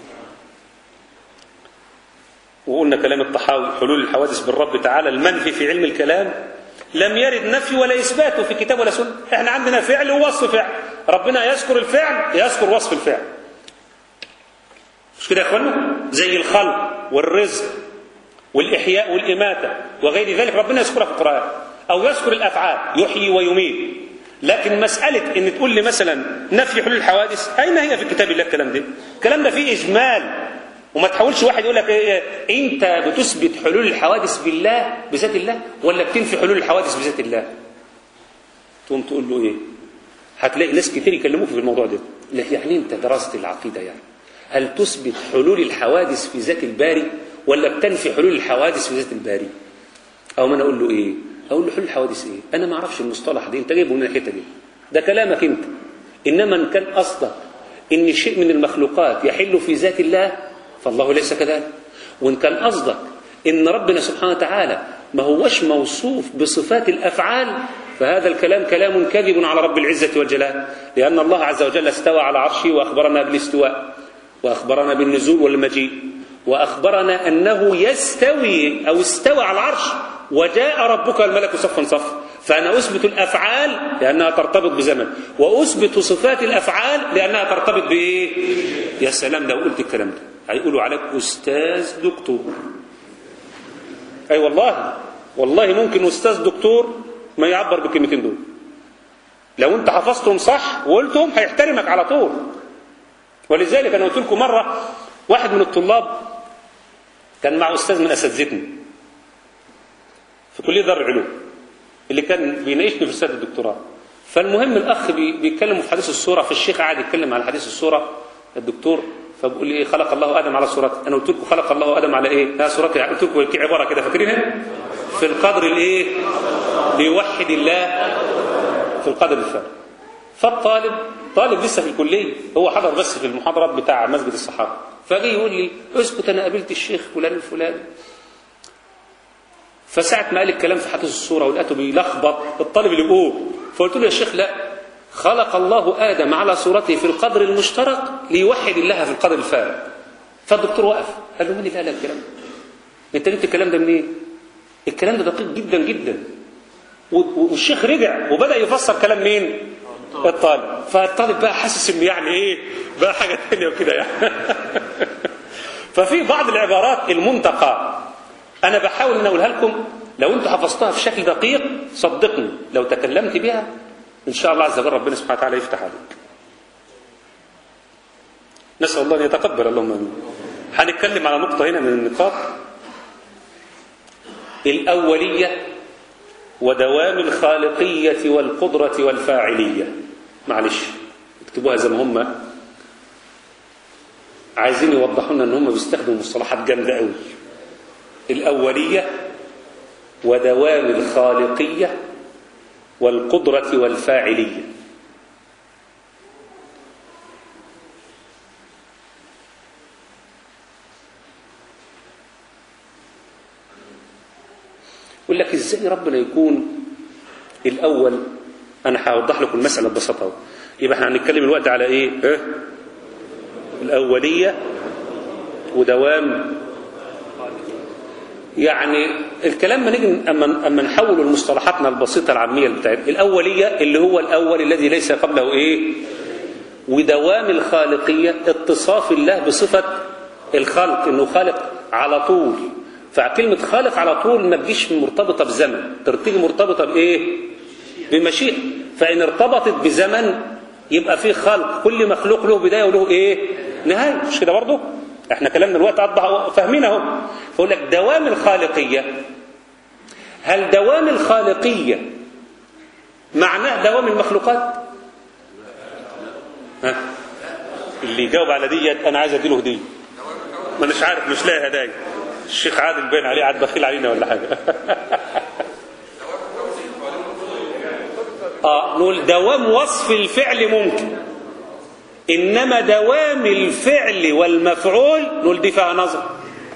وقلنا كلام الطحاوي حلول الحوادث بالرب تعالى المنفي في علم الكلام لم يرد نفي ولا إثباته في كتاب ولا سنة احنا عندنا فعل ووصف فعل ربنا يذكر الفعل يذكر وصف الفعل مش كده يا اخوانا زي الخلق والرزق والإحياء والإماتة وغير ذلك ربنا يذكرها في القرآن أو يذكر الأفعال يحيي ويميت لكن مسألة إن تقول لي مثلا نفي حلول الحوادث أين هي في كتاب الله الكلام ده؟ الكلام ده فيه إجمال وما تحاولش واحد يقول لك إيه أنت بتثبت حلول الحوادث بالله بذات الله ولا بتنفي حلول الحوادث بذات الله؟ تقوم تقول له إيه؟ هتلاقي ناس كتير يكلموك في الموضوع ده يعني أنت درست العقيدة يعني هل تثبت حلول الحوادث في ذات الباري ولا بتنفي حلول الحوادث في ذات الباري؟ أو ما أنا أقول له إيه؟ اقول له حل الحوادث ايه انا ما اعرفش المصطلح دي انت جايبه من الحته دي ده كلامك انت انما ان كان قصدك ان شيء من المخلوقات يحل في ذات الله فالله ليس كذلك وان كان قصدك ان ربنا سبحانه وتعالى ما هوش موصوف بصفات الافعال فهذا الكلام كلام كذب على رب العزه والجلال لان الله عز وجل استوى على عرشه واخبرنا بالاستواء واخبرنا بالنزول والمجيء واخبرنا انه يستوي او استوى على العرش وجاء ربك الملك صفا صفا فأنا أثبت الأفعال لأنها ترتبط بزمن وأثبت صفات الأفعال لأنها ترتبط بإيه يا سلام لو قلت الكلام ده هيقولوا عليك أستاذ دكتور أي أيوة والله والله ممكن أستاذ دكتور ما يعبر بالكلمتين دول لو أنت حفظتهم صح وقلتهم هيحترمك على طول ولذلك أنا قلت لكم مرة واحد من الطلاب كان مع أستاذ من أساتذتنا في كلية دار العلوم اللي كان بيناقشني في رسالة الدكتوراه فالمهم الأخ بيتكلم في حديث الصورة فالشيخ قاعد يتكلم على حديث الصورة الدكتور فبقول لي خلق الله آدم على صورته أنا قلت لكم خلق الله آدم على إيه؟ لا صورته قلت لكم في عبارة كده فاكرينها؟ في القدر الإيه؟ بيوحد الله في القدر الفعل فالطالب طالب لسه في الكلية هو حضر بس في المحاضرات بتاع مسجد الصحابة فجي يقول لي اسكت أنا قابلت الشيخ فلان الفلاني فساعة ما قال الكلام في حديث الصورة ولقيته بيلخبط الطالب اللي بيقول فقلت له يا شيخ لا خلق الله آدم على صورته في القدر المشترك ليوحد الله في القدر الفارغ فالدكتور وقف قال له مين اللي قال الكلام ده؟ انت جبت الكلام ده منين؟ الكلام ده دقيق جدا جدا والشيخ رجع وبدأ يفسر كلام مين؟ الطالب فالطالب بقى حاسس ان يعني ايه بقى حاجة ثانيه وكده يعني ففي بعض العبارات المنتقى أنا بحاول أن أقولها لكم لو أنتم حفظتها في شكل دقيق صدقني لو تكلمت بها إن شاء الله عز وجل ربنا سبحانه وتعالى يفتح عليك نسأل الله أن يتقبل اللهم آمين هنتكلم على نقطة هنا من النقاط الأولية ودوام الخالقية والقدرة والفاعلية معلش اكتبوها زي ما هم عايزين يوضحوا لنا ان هم بيستخدموا مصطلحات جامده قوي الأولية ودوام الخالقية والقدرة والفاعلية يقول لك ازاي ربنا يكون الاول انا هوضح لكم المساله ببساطه اهو يبقى احنا هنتكلم الوقت على ايه اه؟ الاوليه ودوام يعني الكلام ما نيجي اما اما نحول المصطلحاتنا البسيطه العاميه بتاعتنا الاوليه اللي هو الاول الذي ليس قبله ايه ودوام الخالقيه اتصاف الله بصفه الخلق انه خالق على طول فكلمه خالق على طول ما تجيش مرتبطه بزمن ترتيجي مرتبطه بايه بمشيئه فان ارتبطت بزمن يبقى في خلق كل مخلوق له بدايه وله ايه نهايه مش كده برضه احنا كلامنا الوقت اصبح فاهمين اهو فاقول لك دوام الخالقيه هل دوام الخالقيه معناه دوام المخلوقات ها اللي يجاوب على ديت انا عايز اديله هديه ما اناش عارف مش لاقي هدايا الشيخ عادل باين عليه عاد بخيل علينا ولا حاجه اه نقول دوام وصف الفعل ممكن انما دوام الفعل والمفعول نقول دي فيها نظر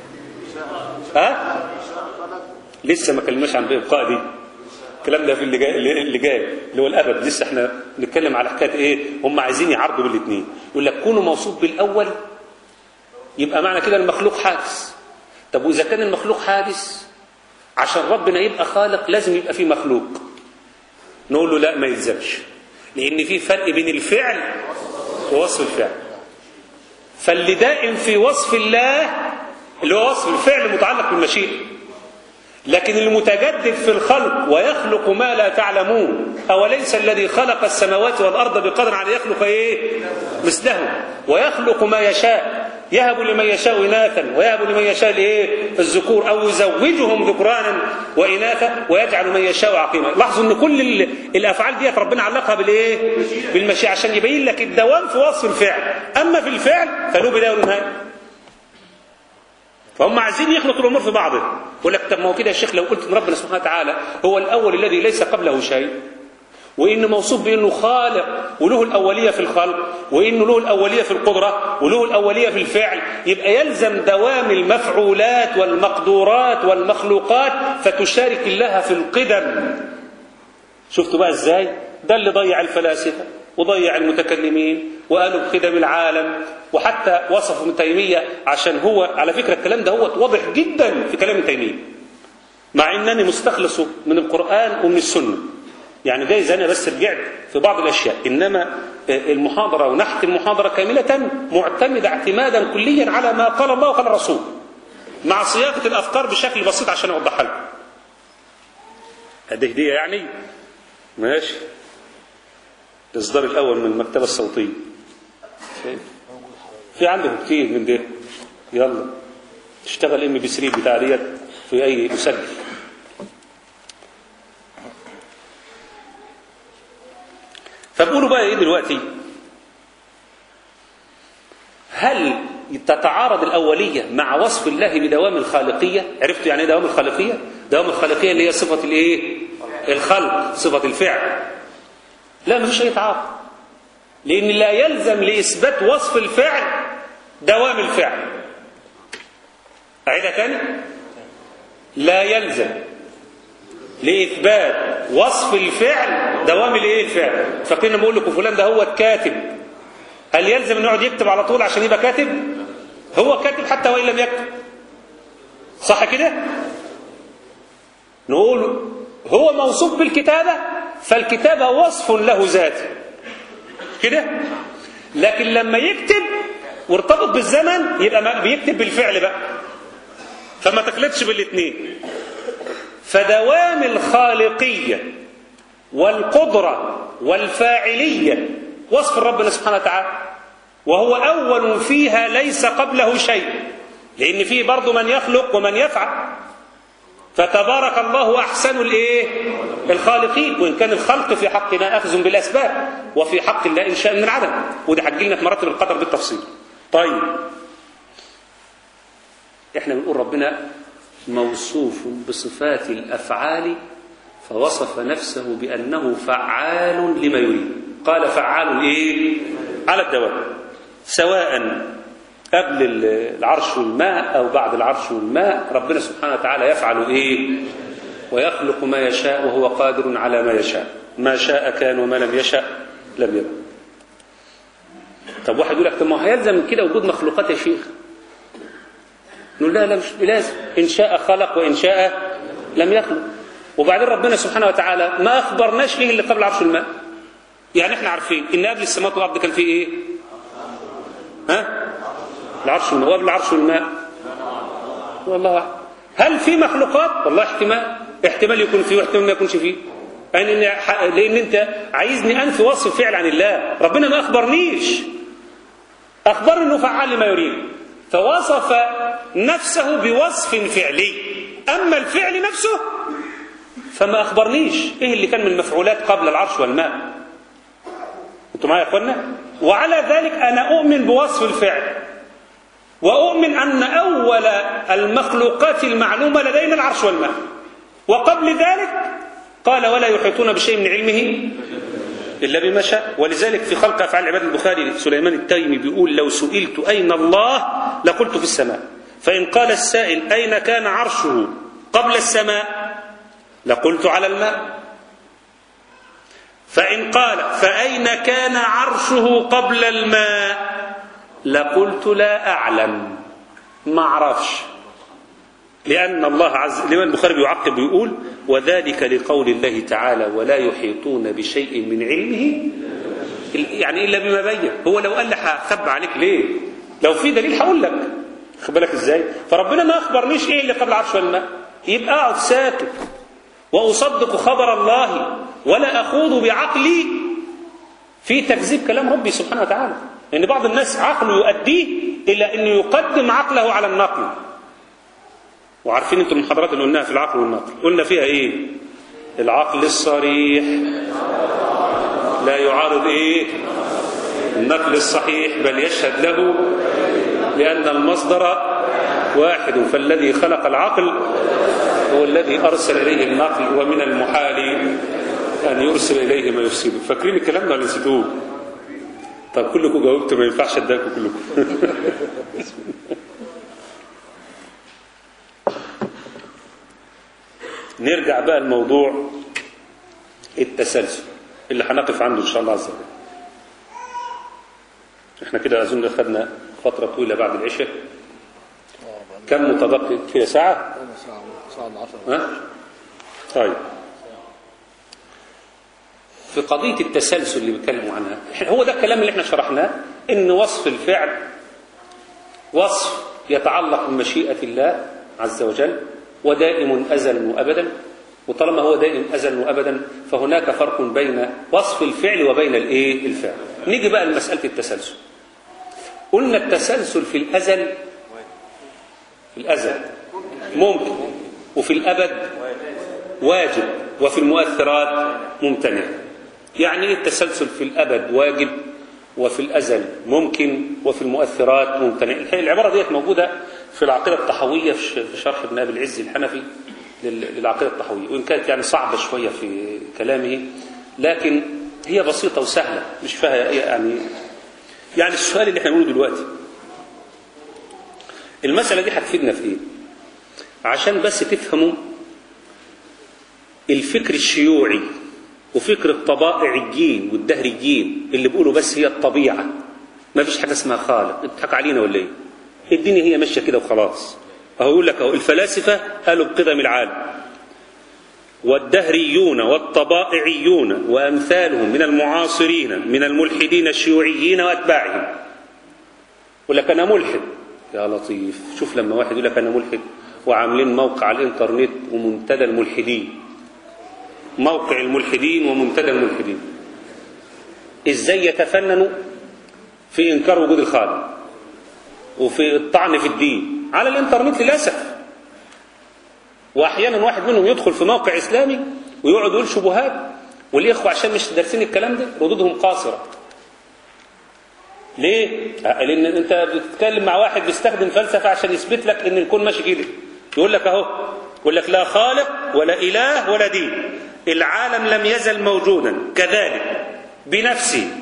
ها لسه ما كلمناش عن بإبقاء دي الكلام ده في اللي جاي اللي جاي اللي هو الابد لسه احنا بنتكلم على حكايه ايه هم عايزين يعرضوا بالاثنين يقول لك كونه موصوف بالاول يبقى معنى كده المخلوق حادث طب واذا كان المخلوق حادث عشان ربنا يبقى خالق لازم يبقى فيه مخلوق نقول له لا ما يلزمش لان في فرق بين الفعل ووصف الفعل فاللي دائم في وصف الله اللي هو وصف الفعل متعلق بالمشيئه لكن المتجدد في الخلق ويخلق ما لا تعلمون أوليس الذي خلق السماوات والأرض بقدر على يخلق إيه مثله ويخلق ما يشاء يهب لمن يشاء إناثا ويهب لمن يشاء الإيه الذكور أو يزوجهم ذكرانا وإناثا ويجعل من يشاء عقيما لاحظوا أن كل الأفعال دي ربنا علقها بالإيه بالمشيئة عشان يبين لك الدوام في وصف الفعل أما في الفعل فله بداية ونهاية فهم عايزين يخلطوا الامور في بعضها يقول لك طب ما هو كده يا شيخ لو قلت ان ربنا سبحانه وتعالى هو الاول الذي ليس قبله شيء وانه موصوف بانه خالق وله الاوليه في الخلق وانه له الاوليه في القدره وله الاوليه في الفعل يبقى يلزم دوام المفعولات والمقدورات والمخلوقات فتشارك الله في القدم شفتوا بقى ازاي ده اللي ضيع الفلاسفه وضيع المتكلمين وقالوا بقدم العالم وحتى وصف ابن تيمية عشان هو على فكرة الكلام ده هو واضح جدا في كلام ابن تيمية مع انني مستخلصه من القرآن ومن السنة يعني جايز انا بس رجعت في بعض الاشياء انما المحاضرة ونحت المحاضرة كاملة معتمدة اعتمادا كليا على ما قال الله وقال الرسول مع صياغة الافكار بشكل بسيط عشان اوضحها لكم هدي هدية يعني ماشي الإصدار الأول من المكتبة الصوتية في عندكم كتير من ده يلا اشتغل ام بي 3 بتاع ديت في اي مسجل فبقولوا بقى ايه دلوقتي هل تتعارض الأولية مع وصف الله بدوام الخالقية عرفتوا يعني ايه دوام الخالقية دوام الخالقية اللي هي صفة الايه الخلق صفة الفعل لا مفيش اي تعارض لان لا يلزم لاثبات وصف الفعل دوام الفعل اعيدها تاني لا يلزم لاثبات وصف الفعل دوام الايه الفعل فاكرين بقول لكم فلان ده هو الكاتب هل يلزم انه يقعد يكتب على طول عشان يبقى كاتب هو كاتب حتى وان لم يكتب صح كده نقول هو موصوف بالكتابه فالكتابة وصف له ذاته كده لكن لما يكتب وارتبط بالزمن يبقى بيكتب بالفعل بقى فما تخلطش بالاثنين فدوام الخالقية والقدرة والفاعلية وصف ربنا سبحانه وتعالى وهو أول فيها ليس قبله شيء لأن فيه برضه من يخلق ومن يفعل فتبارك الله احسن الايه الخالقين وان كان الخلق في حقنا اخذ بالاسباب وفي حق الله انشاء من العدم وده هتجي لنا في مراتب القدر بالتفصيل طيب احنا بنقول ربنا موصوف بصفات الافعال فوصف نفسه بانه فعال لما يريد قال فعال ايه على الدوام سواء قبل العرش والماء أو بعد العرش والماء ربنا سبحانه وتعالى يفعل إيه ويخلق ما يشاء وهو قادر على ما يشاء ما شاء كان وما لم يشاء لم يكن طب واحد يقول لك طب ما هو هيلزم من كده وجود مخلوقات يا شيخ نقول لا لا مش لازم إن شاء خلق وإن شاء لم يخلق وبعدين ربنا سبحانه وتعالى ما أخبرناش فيه اللي قبل عرش الماء يعني احنا عارفين إن قبل السماوات والأرض كان فيه إيه ها العرش والماء وقبل العرش والماء والله أعلم هل في مخلوقات والله احتمال احتمال يكون فيه واحتمال ما يكونش فيه يعني إن لان انت عايزني انفي وصف فعل عن الله ربنا ما اخبرنيش اخبرني انه فعال لما يريد فوصف نفسه بوصف فعلي اما الفعل نفسه فما اخبرنيش ايه اللي كان من المفعولات قبل العرش والماء انتوا معايا يا اخوانا وعلى ذلك انا اؤمن بوصف الفعل وأؤمن أن أول المخلوقات المعلومة لدينا العرش والماء وقبل ذلك قال ولا يحيطون بشيء من علمه إلا بما شاء ولذلك في خلق أفعال العباد البخاري سليمان التيمي بيقول لو سئلت أين الله لقلت في السماء فإن قال السائل أين كان عرشه قبل السماء لقلت على الماء فإن قال فأين كان عرشه قبل الماء لقلت لا أعلم ما أعرفش لأن الله عز الإمام البخاري بيعقب ويقول وذلك لقول الله تعالى ولا يحيطون بشيء من علمه يعني إلا بما بين هو لو قال لي هخبى عليك ليه لو في دليل هقول لك خد بالك ازاي فربنا ما أخبرنيش إيه اللي قبل عرش الماء يبقى أقعد ساكت وأصدق خبر الله ولا أخوض بعقلي في تكذيب كلام ربي سبحانه وتعالى لأن بعض الناس عقله يؤديه إلى أنه يقدم عقله على النقل وعارفين انتم المحاضرات اللي قلناها في العقل والنقل قلنا فيها ايه العقل الصريح لا يعارض ايه النقل الصحيح بل يشهد له لأن المصدر واحد فالذي خلق العقل هو الذي أرسل إليه النقل ومن المحال أن يرسل إليه ما يفسده فاكرين الكلام ده ولا نسيتوه طب كلكم جاوبتوا ما ينفعش اداكم كلكم نرجع بقى لموضوع التسلسل اللي هنقف عنده ان شاء الله عز وجل احنا كده اظن خدنا فتره طويله بعد العشاء كم متبقي فيها ساعه ساعة ساعة العصر ها طيب في قضية التسلسل اللي بيتكلموا عنها هو ده الكلام اللي احنا شرحناه ان وصف الفعل وصف يتعلق بمشيئة الله عز وجل ودائم أزلا وأبدا وطالما هو دائم أزلا وأبدا فهناك فرق بين وصف الفعل وبين الايه الفعل نيجي بقى لمسألة التسلسل قلنا التسلسل في الأزل في الأزل ممكن وفي الأبد واجب وفي المؤثرات ممتنع يعني ايه التسلسل في الأبد واجب وفي الأزل ممكن وفي المؤثرات ممتنع الحقيقة العبارة ديت موجودة في العقيدة الطحوية في شرح ابن أبي العز الحنفي للعقيدة الطحوية وإن كانت يعني صعبة شوية في كلامه لكن هي بسيطة وسهلة مش فيها يعني يعني السؤال اللي احنا بنقوله دلوقتي المسألة دي هتفيدنا في ايه عشان بس تفهموا الفكر الشيوعي وفكر الطبائع الجين والدهر الجين اللي بيقولوا بس هي الطبيعة ما فيش حاجة اسمها خالق اضحك علينا ولا ايه الدنيا هي ماشية كده وخلاص اهو يقول لك اهو الفلاسفة قالوا بقدم العالم والدهريون والطبائعيون وأمثالهم من المعاصرين من الملحدين الشيوعيين وأتباعهم يقول لك أنا ملحد يا لطيف شوف لما واحد يقول لك أنا ملحد وعاملين موقع على الإنترنت ومنتدى الملحدين موقع الملحدين ومنتدى الملحدين ازاي يتفننوا في انكار وجود الخالق وفي الطعن في الدين على الانترنت للاسف واحيانا واحد منهم يدخل في موقع اسلامي ويقعد يقول شبهات والاخوه عشان مش دارسين الكلام ده ردودهم قاصره ليه؟ لان انت بتتكلم مع واحد بيستخدم فلسفه عشان يثبت لك ان الكون ماشي كده يقول لك اهو يقول لك لا خالق ولا اله ولا دين العالم لم يزل موجودا كذلك بنفسه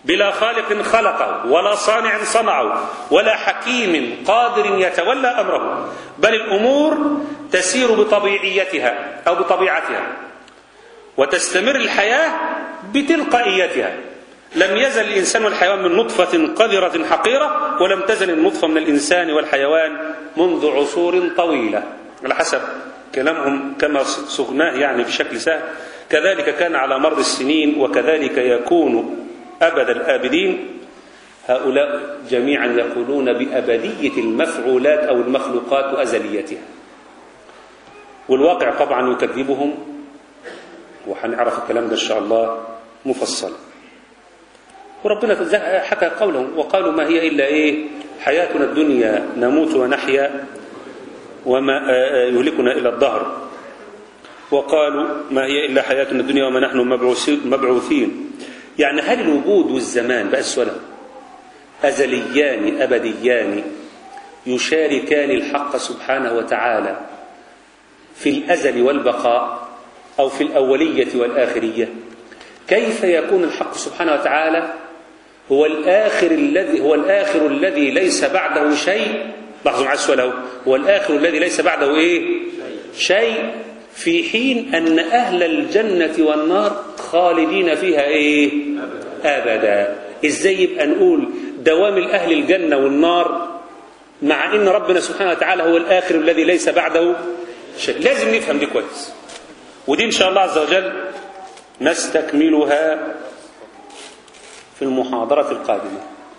بلا خالق خلقه ولا صانع صنعه ولا حكيم قادر يتولى امره بل الامور تسير بطبيعيتها او بطبيعتها وتستمر الحياه بتلقائيتها لم يزل الانسان والحيوان من نطفه قذره حقيره ولم تزل النطفه من الانسان والحيوان منذ عصور طويله على حسب كلامهم كما صغناه يعني بشكل سهل كذلك كان على مر السنين وكذلك يكون أبد الآبدين هؤلاء جميعا يقولون بأبدية المفعولات أو المخلوقات وأزليتها والواقع طبعا يكذبهم وحنعرف الكلام ده إن شاء الله مفصلا وربنا حكى قولهم وقالوا ما هي إلا إيه حياتنا الدنيا نموت ونحيا وما يهلكنا إلى الدهر وقالوا ما هي إلا حياتنا الدنيا وما نحن مبعوثين يعني هل الوجود والزمان بقى السؤال أزليان أبديان يشاركان الحق سبحانه وتعالى في الأزل والبقاء أو في الأولية والآخرية كيف يكون الحق سبحانه وتعالى هو الآخر الذي هو الآخر الذي ليس بعده شيء لاحظوا معايا السؤال اهو هو الآخر الذي ليس بعده إيه؟ شيء في حين أن أهل الجنة والنار خالدين فيها إيه؟ أبدا إزاي يبقى نقول دوام الأهل الجنة والنار مع أن ربنا سبحانه وتعالى هو الآخر الذي ليس بعده شيء لازم نفهم دي كويس ودي إن شاء الله عز وجل نستكملها في المحاضرة القادمة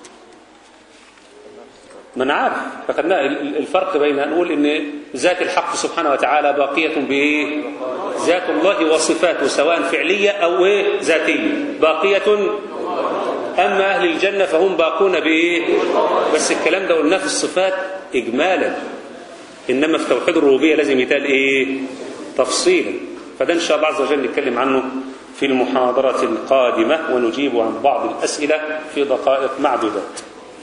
ما انا عارف فخدنا الفرق بين ان نقول ان ذات الحق سبحانه وتعالى باقية بايه ذات الله وصفاته سواء فعلية او ايه ذاتية باقية اما اهل الجنة فهم باقون بايه بس الكلام ده قلناه في الصفات اجمالا انما في توحيد الربوبية لازم يتقال ايه تفصيلا فده ان شاء الله عز وجل نتكلم عنه في المحاضرة القادمة ونجيب عن بعض الأسئلة في دقائق معدودات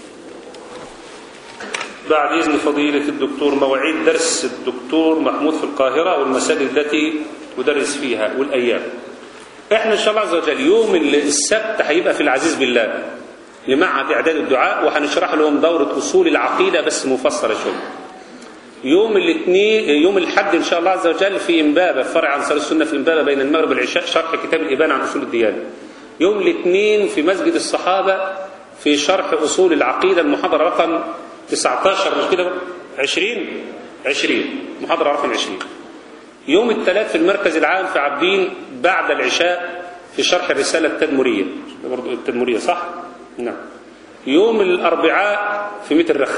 بعد إذن فضيلة الدكتور مواعيد درس الدكتور محمود في القاهرة والمساجد التي تدرس فيها والأيام احنا إن شاء الله عز وجل يوم السبت هيبقى في العزيز بالله لمعهد إعداد الدعاء وهنشرح لهم دورة أصول العقيدة بس مفصلة شوية يوم الاثنين يوم الحد ان شاء الله عز وجل في امبابه فرع انصار السنه في امبابه بين المغرب والعشاء شرح كتاب الابانه عن اصول الديانه. يوم الاثنين في مسجد الصحابه في شرح اصول العقيده المحاضره رقم 19 مش كده 20 20 محاضره رقم 20. يوم الثلاث في المركز العام في عابدين بعد العشاء في شرح الرساله التدمريه برضه التدمريه صح؟ نعم. يوم الاربعاء في ميت الرخ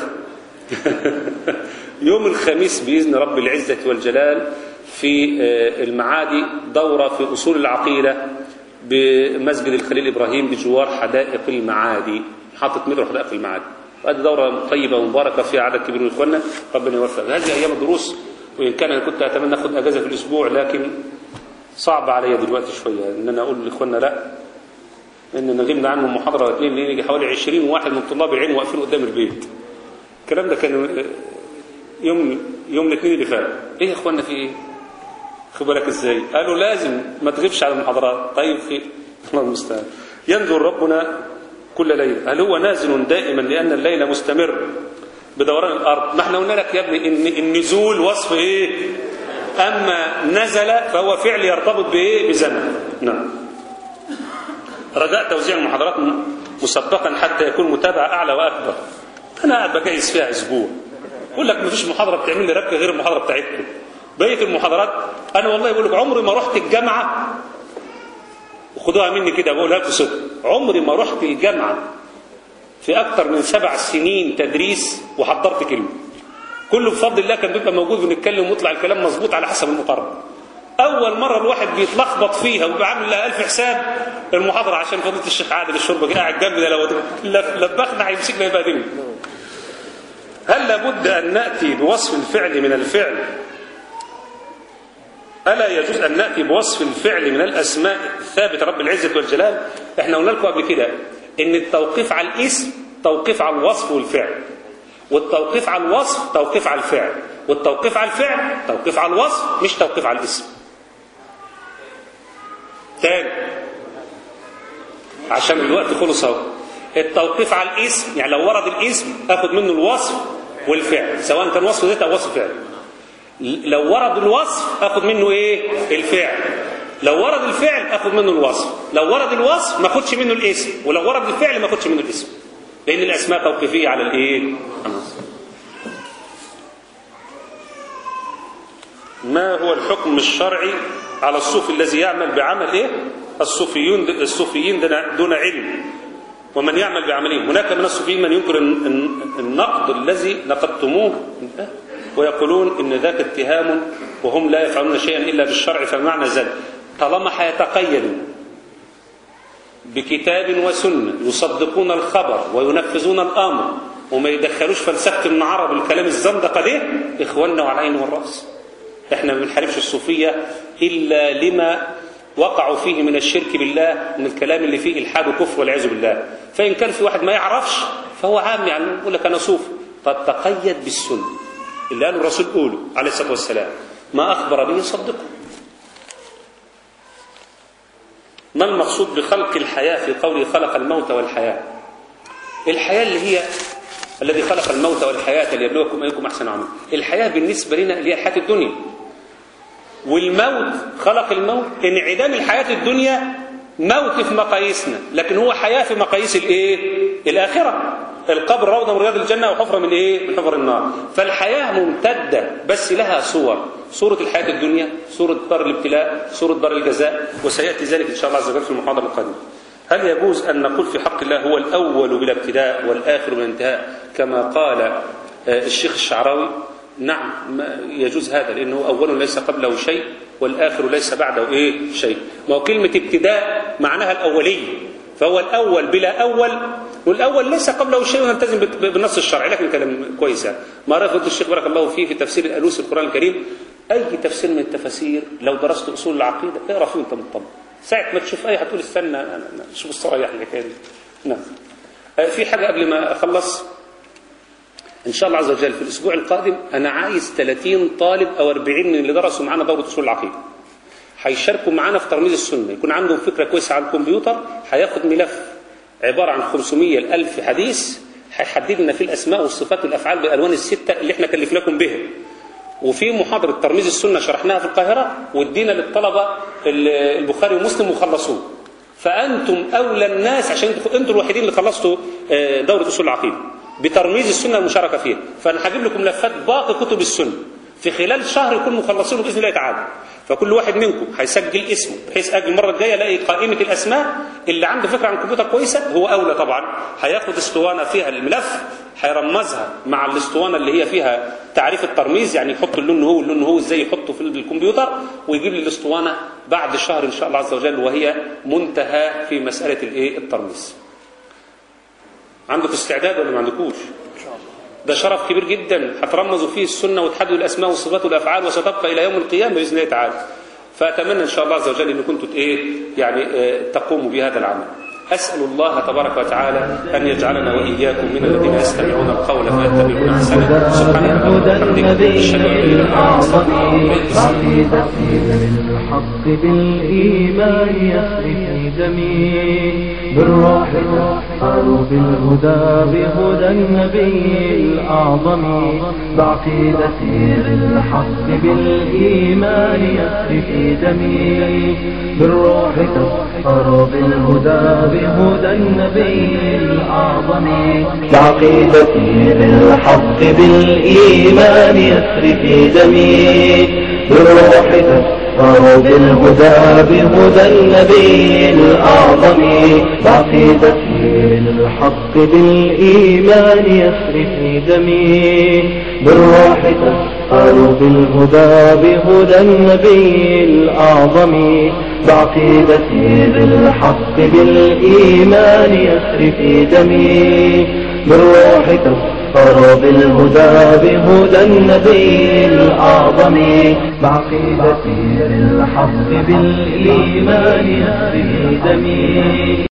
يوم الخميس بإذن رب العزة والجلال في المعادي دورة في أصول العقيدة بمسجد الخليل إبراهيم بجوار حدائق المعادي حاطط متر حدائق المعادي وهذه دورة طيبة ومباركة فيها عدد كبير من إخواننا ربنا يوفق هذه أيام الدروس وإن كان أنا كنت أتمنى أخذ أجازة في الأسبوع لكن صعب علي دلوقتي شوية إن أنا أقول لإخواننا لا إن نغيب عنهم محاضرة واثنين لأن يجي حوالي 20 واحد من طلاب العلم واقفين قدام البيت الكلام ده كان يوم يوم الاثنين اللي فات ايه يا اخوانا في ايه خد بالك ازاي قالوا لازم ما تغيبش على المحاضرات طيب خير الله المستعان ينظر ربنا كل ليله هل هو نازل دائما لان الليل مستمر بدوران الارض ما احنا قلنا لك يا ابني ان النزول وصف ايه اما نزل فهو فعل يرتبط بايه بزمن نعم رجاء توزيع المحاضرات مسبقا حتى يكون متابعه اعلى واكبر انا قاعد بجهز فيها اسبوع يقول لك مفيش محاضره بتعمل لي ربكه غير المحاضره بتاعتكم بقيه المحاضرات انا والله بقول لك عمري ما رحت الجامعه وخدوها مني كده بقولها لكم صدق عمري ما رحت الجامعه في اكثر من سبع سنين تدريس وحضرت كلمه كله بفضل الله كان بيبقى موجود ونتكلم ويطلع الكلام مظبوط على حسب المقرر اول مره الواحد بيتلخبط فيها ويبقى عامل لها الف حساب المحاضره عشان فضيله الشيخ عادل الشربه قاعد جنبي ده لو لبخنا هيمسكنا يبهدلنا هل لابد أن نأتي بوصف الفعل من الفعل ألا يجوز أن نأتي بوصف الفعل من الأسماء الثابتة رب العزة والجلال احنا قلنا لكم قبل كده ان التوقيف على الاسم توقيف على الوصف والفعل والتوقيف على الوصف توقيف على الفعل والتوقيف على الفعل توقيف على الوصف مش توقيف على الاسم تاني عشان الوقت خلص اهو التوقيف على الاسم يعني لو ورد الاسم اخد منه الوصف والفعل سواء كان وصف ذات او وصف فعل لو ورد الوصف اخد منه ايه الفعل لو ورد الفعل اخد منه الوصف لو ورد الوصف ما اخدش منه الاسم ولو ورد الفعل ما اخدش منه الاسم لان الاسماء توقيفيه على الايه النص ما هو الحكم الشرعي على الصوفي الذي يعمل بعمل ايه الصوفيون الصوفيين دون- دون علم ومن يعمل بعملهم هناك من الصوفيين من ينكر الن- الن- النقد الذي نقدتموه ويقولون ان ذاك اتهام وهم لا يفعلون شيئا الا بالشرع فمعنى ذلك طالما حيتقيدوا بكتاب وسنه يصدقون الخبر وينفذون الامر وما يدخلوش فلسفه ابن عرب الكلام الزندقه ده اخواننا وعلى العين والراس احنا ما بنحاربش الصوفيه الا لما وقعوا فيه من الشرك بالله من الكلام اللي فيه الحاد وكفر والعياذ بالله فان كان في واحد ما يعرفش فهو عام يعني يقول لك انا صوفي طب تقيد بالسنه اللي قاله الرسول قوله عليه الصلاه والسلام ما اخبر به صدقه ما المقصود بخلق الحياه في قوله خلق الموت والحياه الحياه اللي هي الذي خلق الموت والحياه ليبلوكم ايكم احسن عملا الحياه بالنسبه لنا اللي هي حياه الدنيا والموت خلق الموت انعدام الحياة الدنيا موت في مقاييسنا لكن هو حياة في مقاييس الايه الآخرة القبر روضة من رياض الجنة وحفرة من ايه من حفر النار فالحياة ممتدة بس لها صور صورة الحياة الدنيا صورة دار الابتلاء صورة دار الجزاء وسيأتي ذلك إن شاء الله عز وجل في المحاضرة القادمة هل يجوز أن نقول في حق الله هو الأول بلا ابتداء والآخر بلا انتهاء كما قال آه، الشيخ الشعراوي نعم ما يجوز هذا لأنه أول ليس قبله شيء والآخر ليس بعده إيه شيء ما هو كلمة ابتداء معناها الأولية فهو الأول بلا أول والأول ليس قبله شيء ونلتزم بت- بالنص الشرعي لكن كلام كويس يعني ما رأى فضل الشيخ بارك الله فيه في تفسير الألوسي القرآن الكريم أي تفسير من التفاسير لو درست أصول العقيدة اقرأ فيه أنت مطمن ساعة ما تشوف أي هتقول استنى أنا- أنا- شوف الصرايح الحكاية دي نعم آه، في حاجة قبل ما أخلص إن شاء الله عز وجل في الأسبوع القادم أنا عايز 30 طالب أو 40 من اللي درسوا معانا دورة أصول العقيدة هيشاركوا معانا في ترميز السنة يكون عندهم فكرة كويسة على الكمبيوتر هياخد ملف عبارة عن 500 ل 1000 حديث هيحدد لنا فيه الأسماء والصفات والأفعال بالألوان الستة اللي احنا كلفناكم بها وفي محاضرة ترميز السنة شرحناها في القاهرة وادينا للطلبة ال- البخاري ومسلم وخلصوه فأنتم أولى الناس عشان انتوا انتوا الوحيدين اللي خلصتوا آه، دورة أصول العقيدة بترميز السنة المشاركة فيها فأنا هجيب لكم ملفات باقي كتب السنة في خلال شهر يكون مخلصينه بإذن الله تعالى فكل واحد منكم هيسجل اسمه بحيث اجي المره الجايه الاقي قائمه الاسماء اللي عنده فكره عن الكمبيوتر كويسه هو اولى طبعا هياخد اسطوانه فيها الملف هيرمزها مع الاسطوانه اللي هي فيها تعريف الترميز يعني يحط اللون هو واللون هو ازاي يحطه في الكمبيوتر ويجيب لي الاسطوانه بعد شهر ان شاء الله عز وجل وهي منتهى في مساله الايه الترميز عندك استعداد ولا ما عندكوش ده شرف كبير جدا هترمزوا فيه السنة وتحددوا الأسماء والصفات والأفعال وستبقى إلى يوم القيامة بإذن الله تعالى فأتمنى إن شاء الله عز وجل أن كنتم إيه يعني آه، تقوموا بهذا العمل أسأل الله تبارك وتعالى أن يجعلنا وإياكم من الذين يستمعون القول فيتبعون أحسنه سبحانك اللهم وبحمدك أشهد أن لا إله إلا أنت أستغفرك بالحق بالإيمان يسري في دمي بالروح تسحر بالهدى بهدى النبي الأعظم بعقيدتي بالحق بالإيمان يسري في دمي بالروح تسحر بالهدى بهدى النبي الأعظم بعقيدتي بالحق بالإيمان يسري في دمي بالروح تسحر بالهدى بهدى النبي الأعظم بعقيدتي بالحق بالإيمان يسري في دمي بالروح تسحر بالهدى بهدى النبي الأعظم بعقيدتي بالحق بالإيمان يسري في دمي بالروح تسحر بالهدى بهدى النبي الأعظم بعقيدتي بالحق بالإيمان يسري في دمي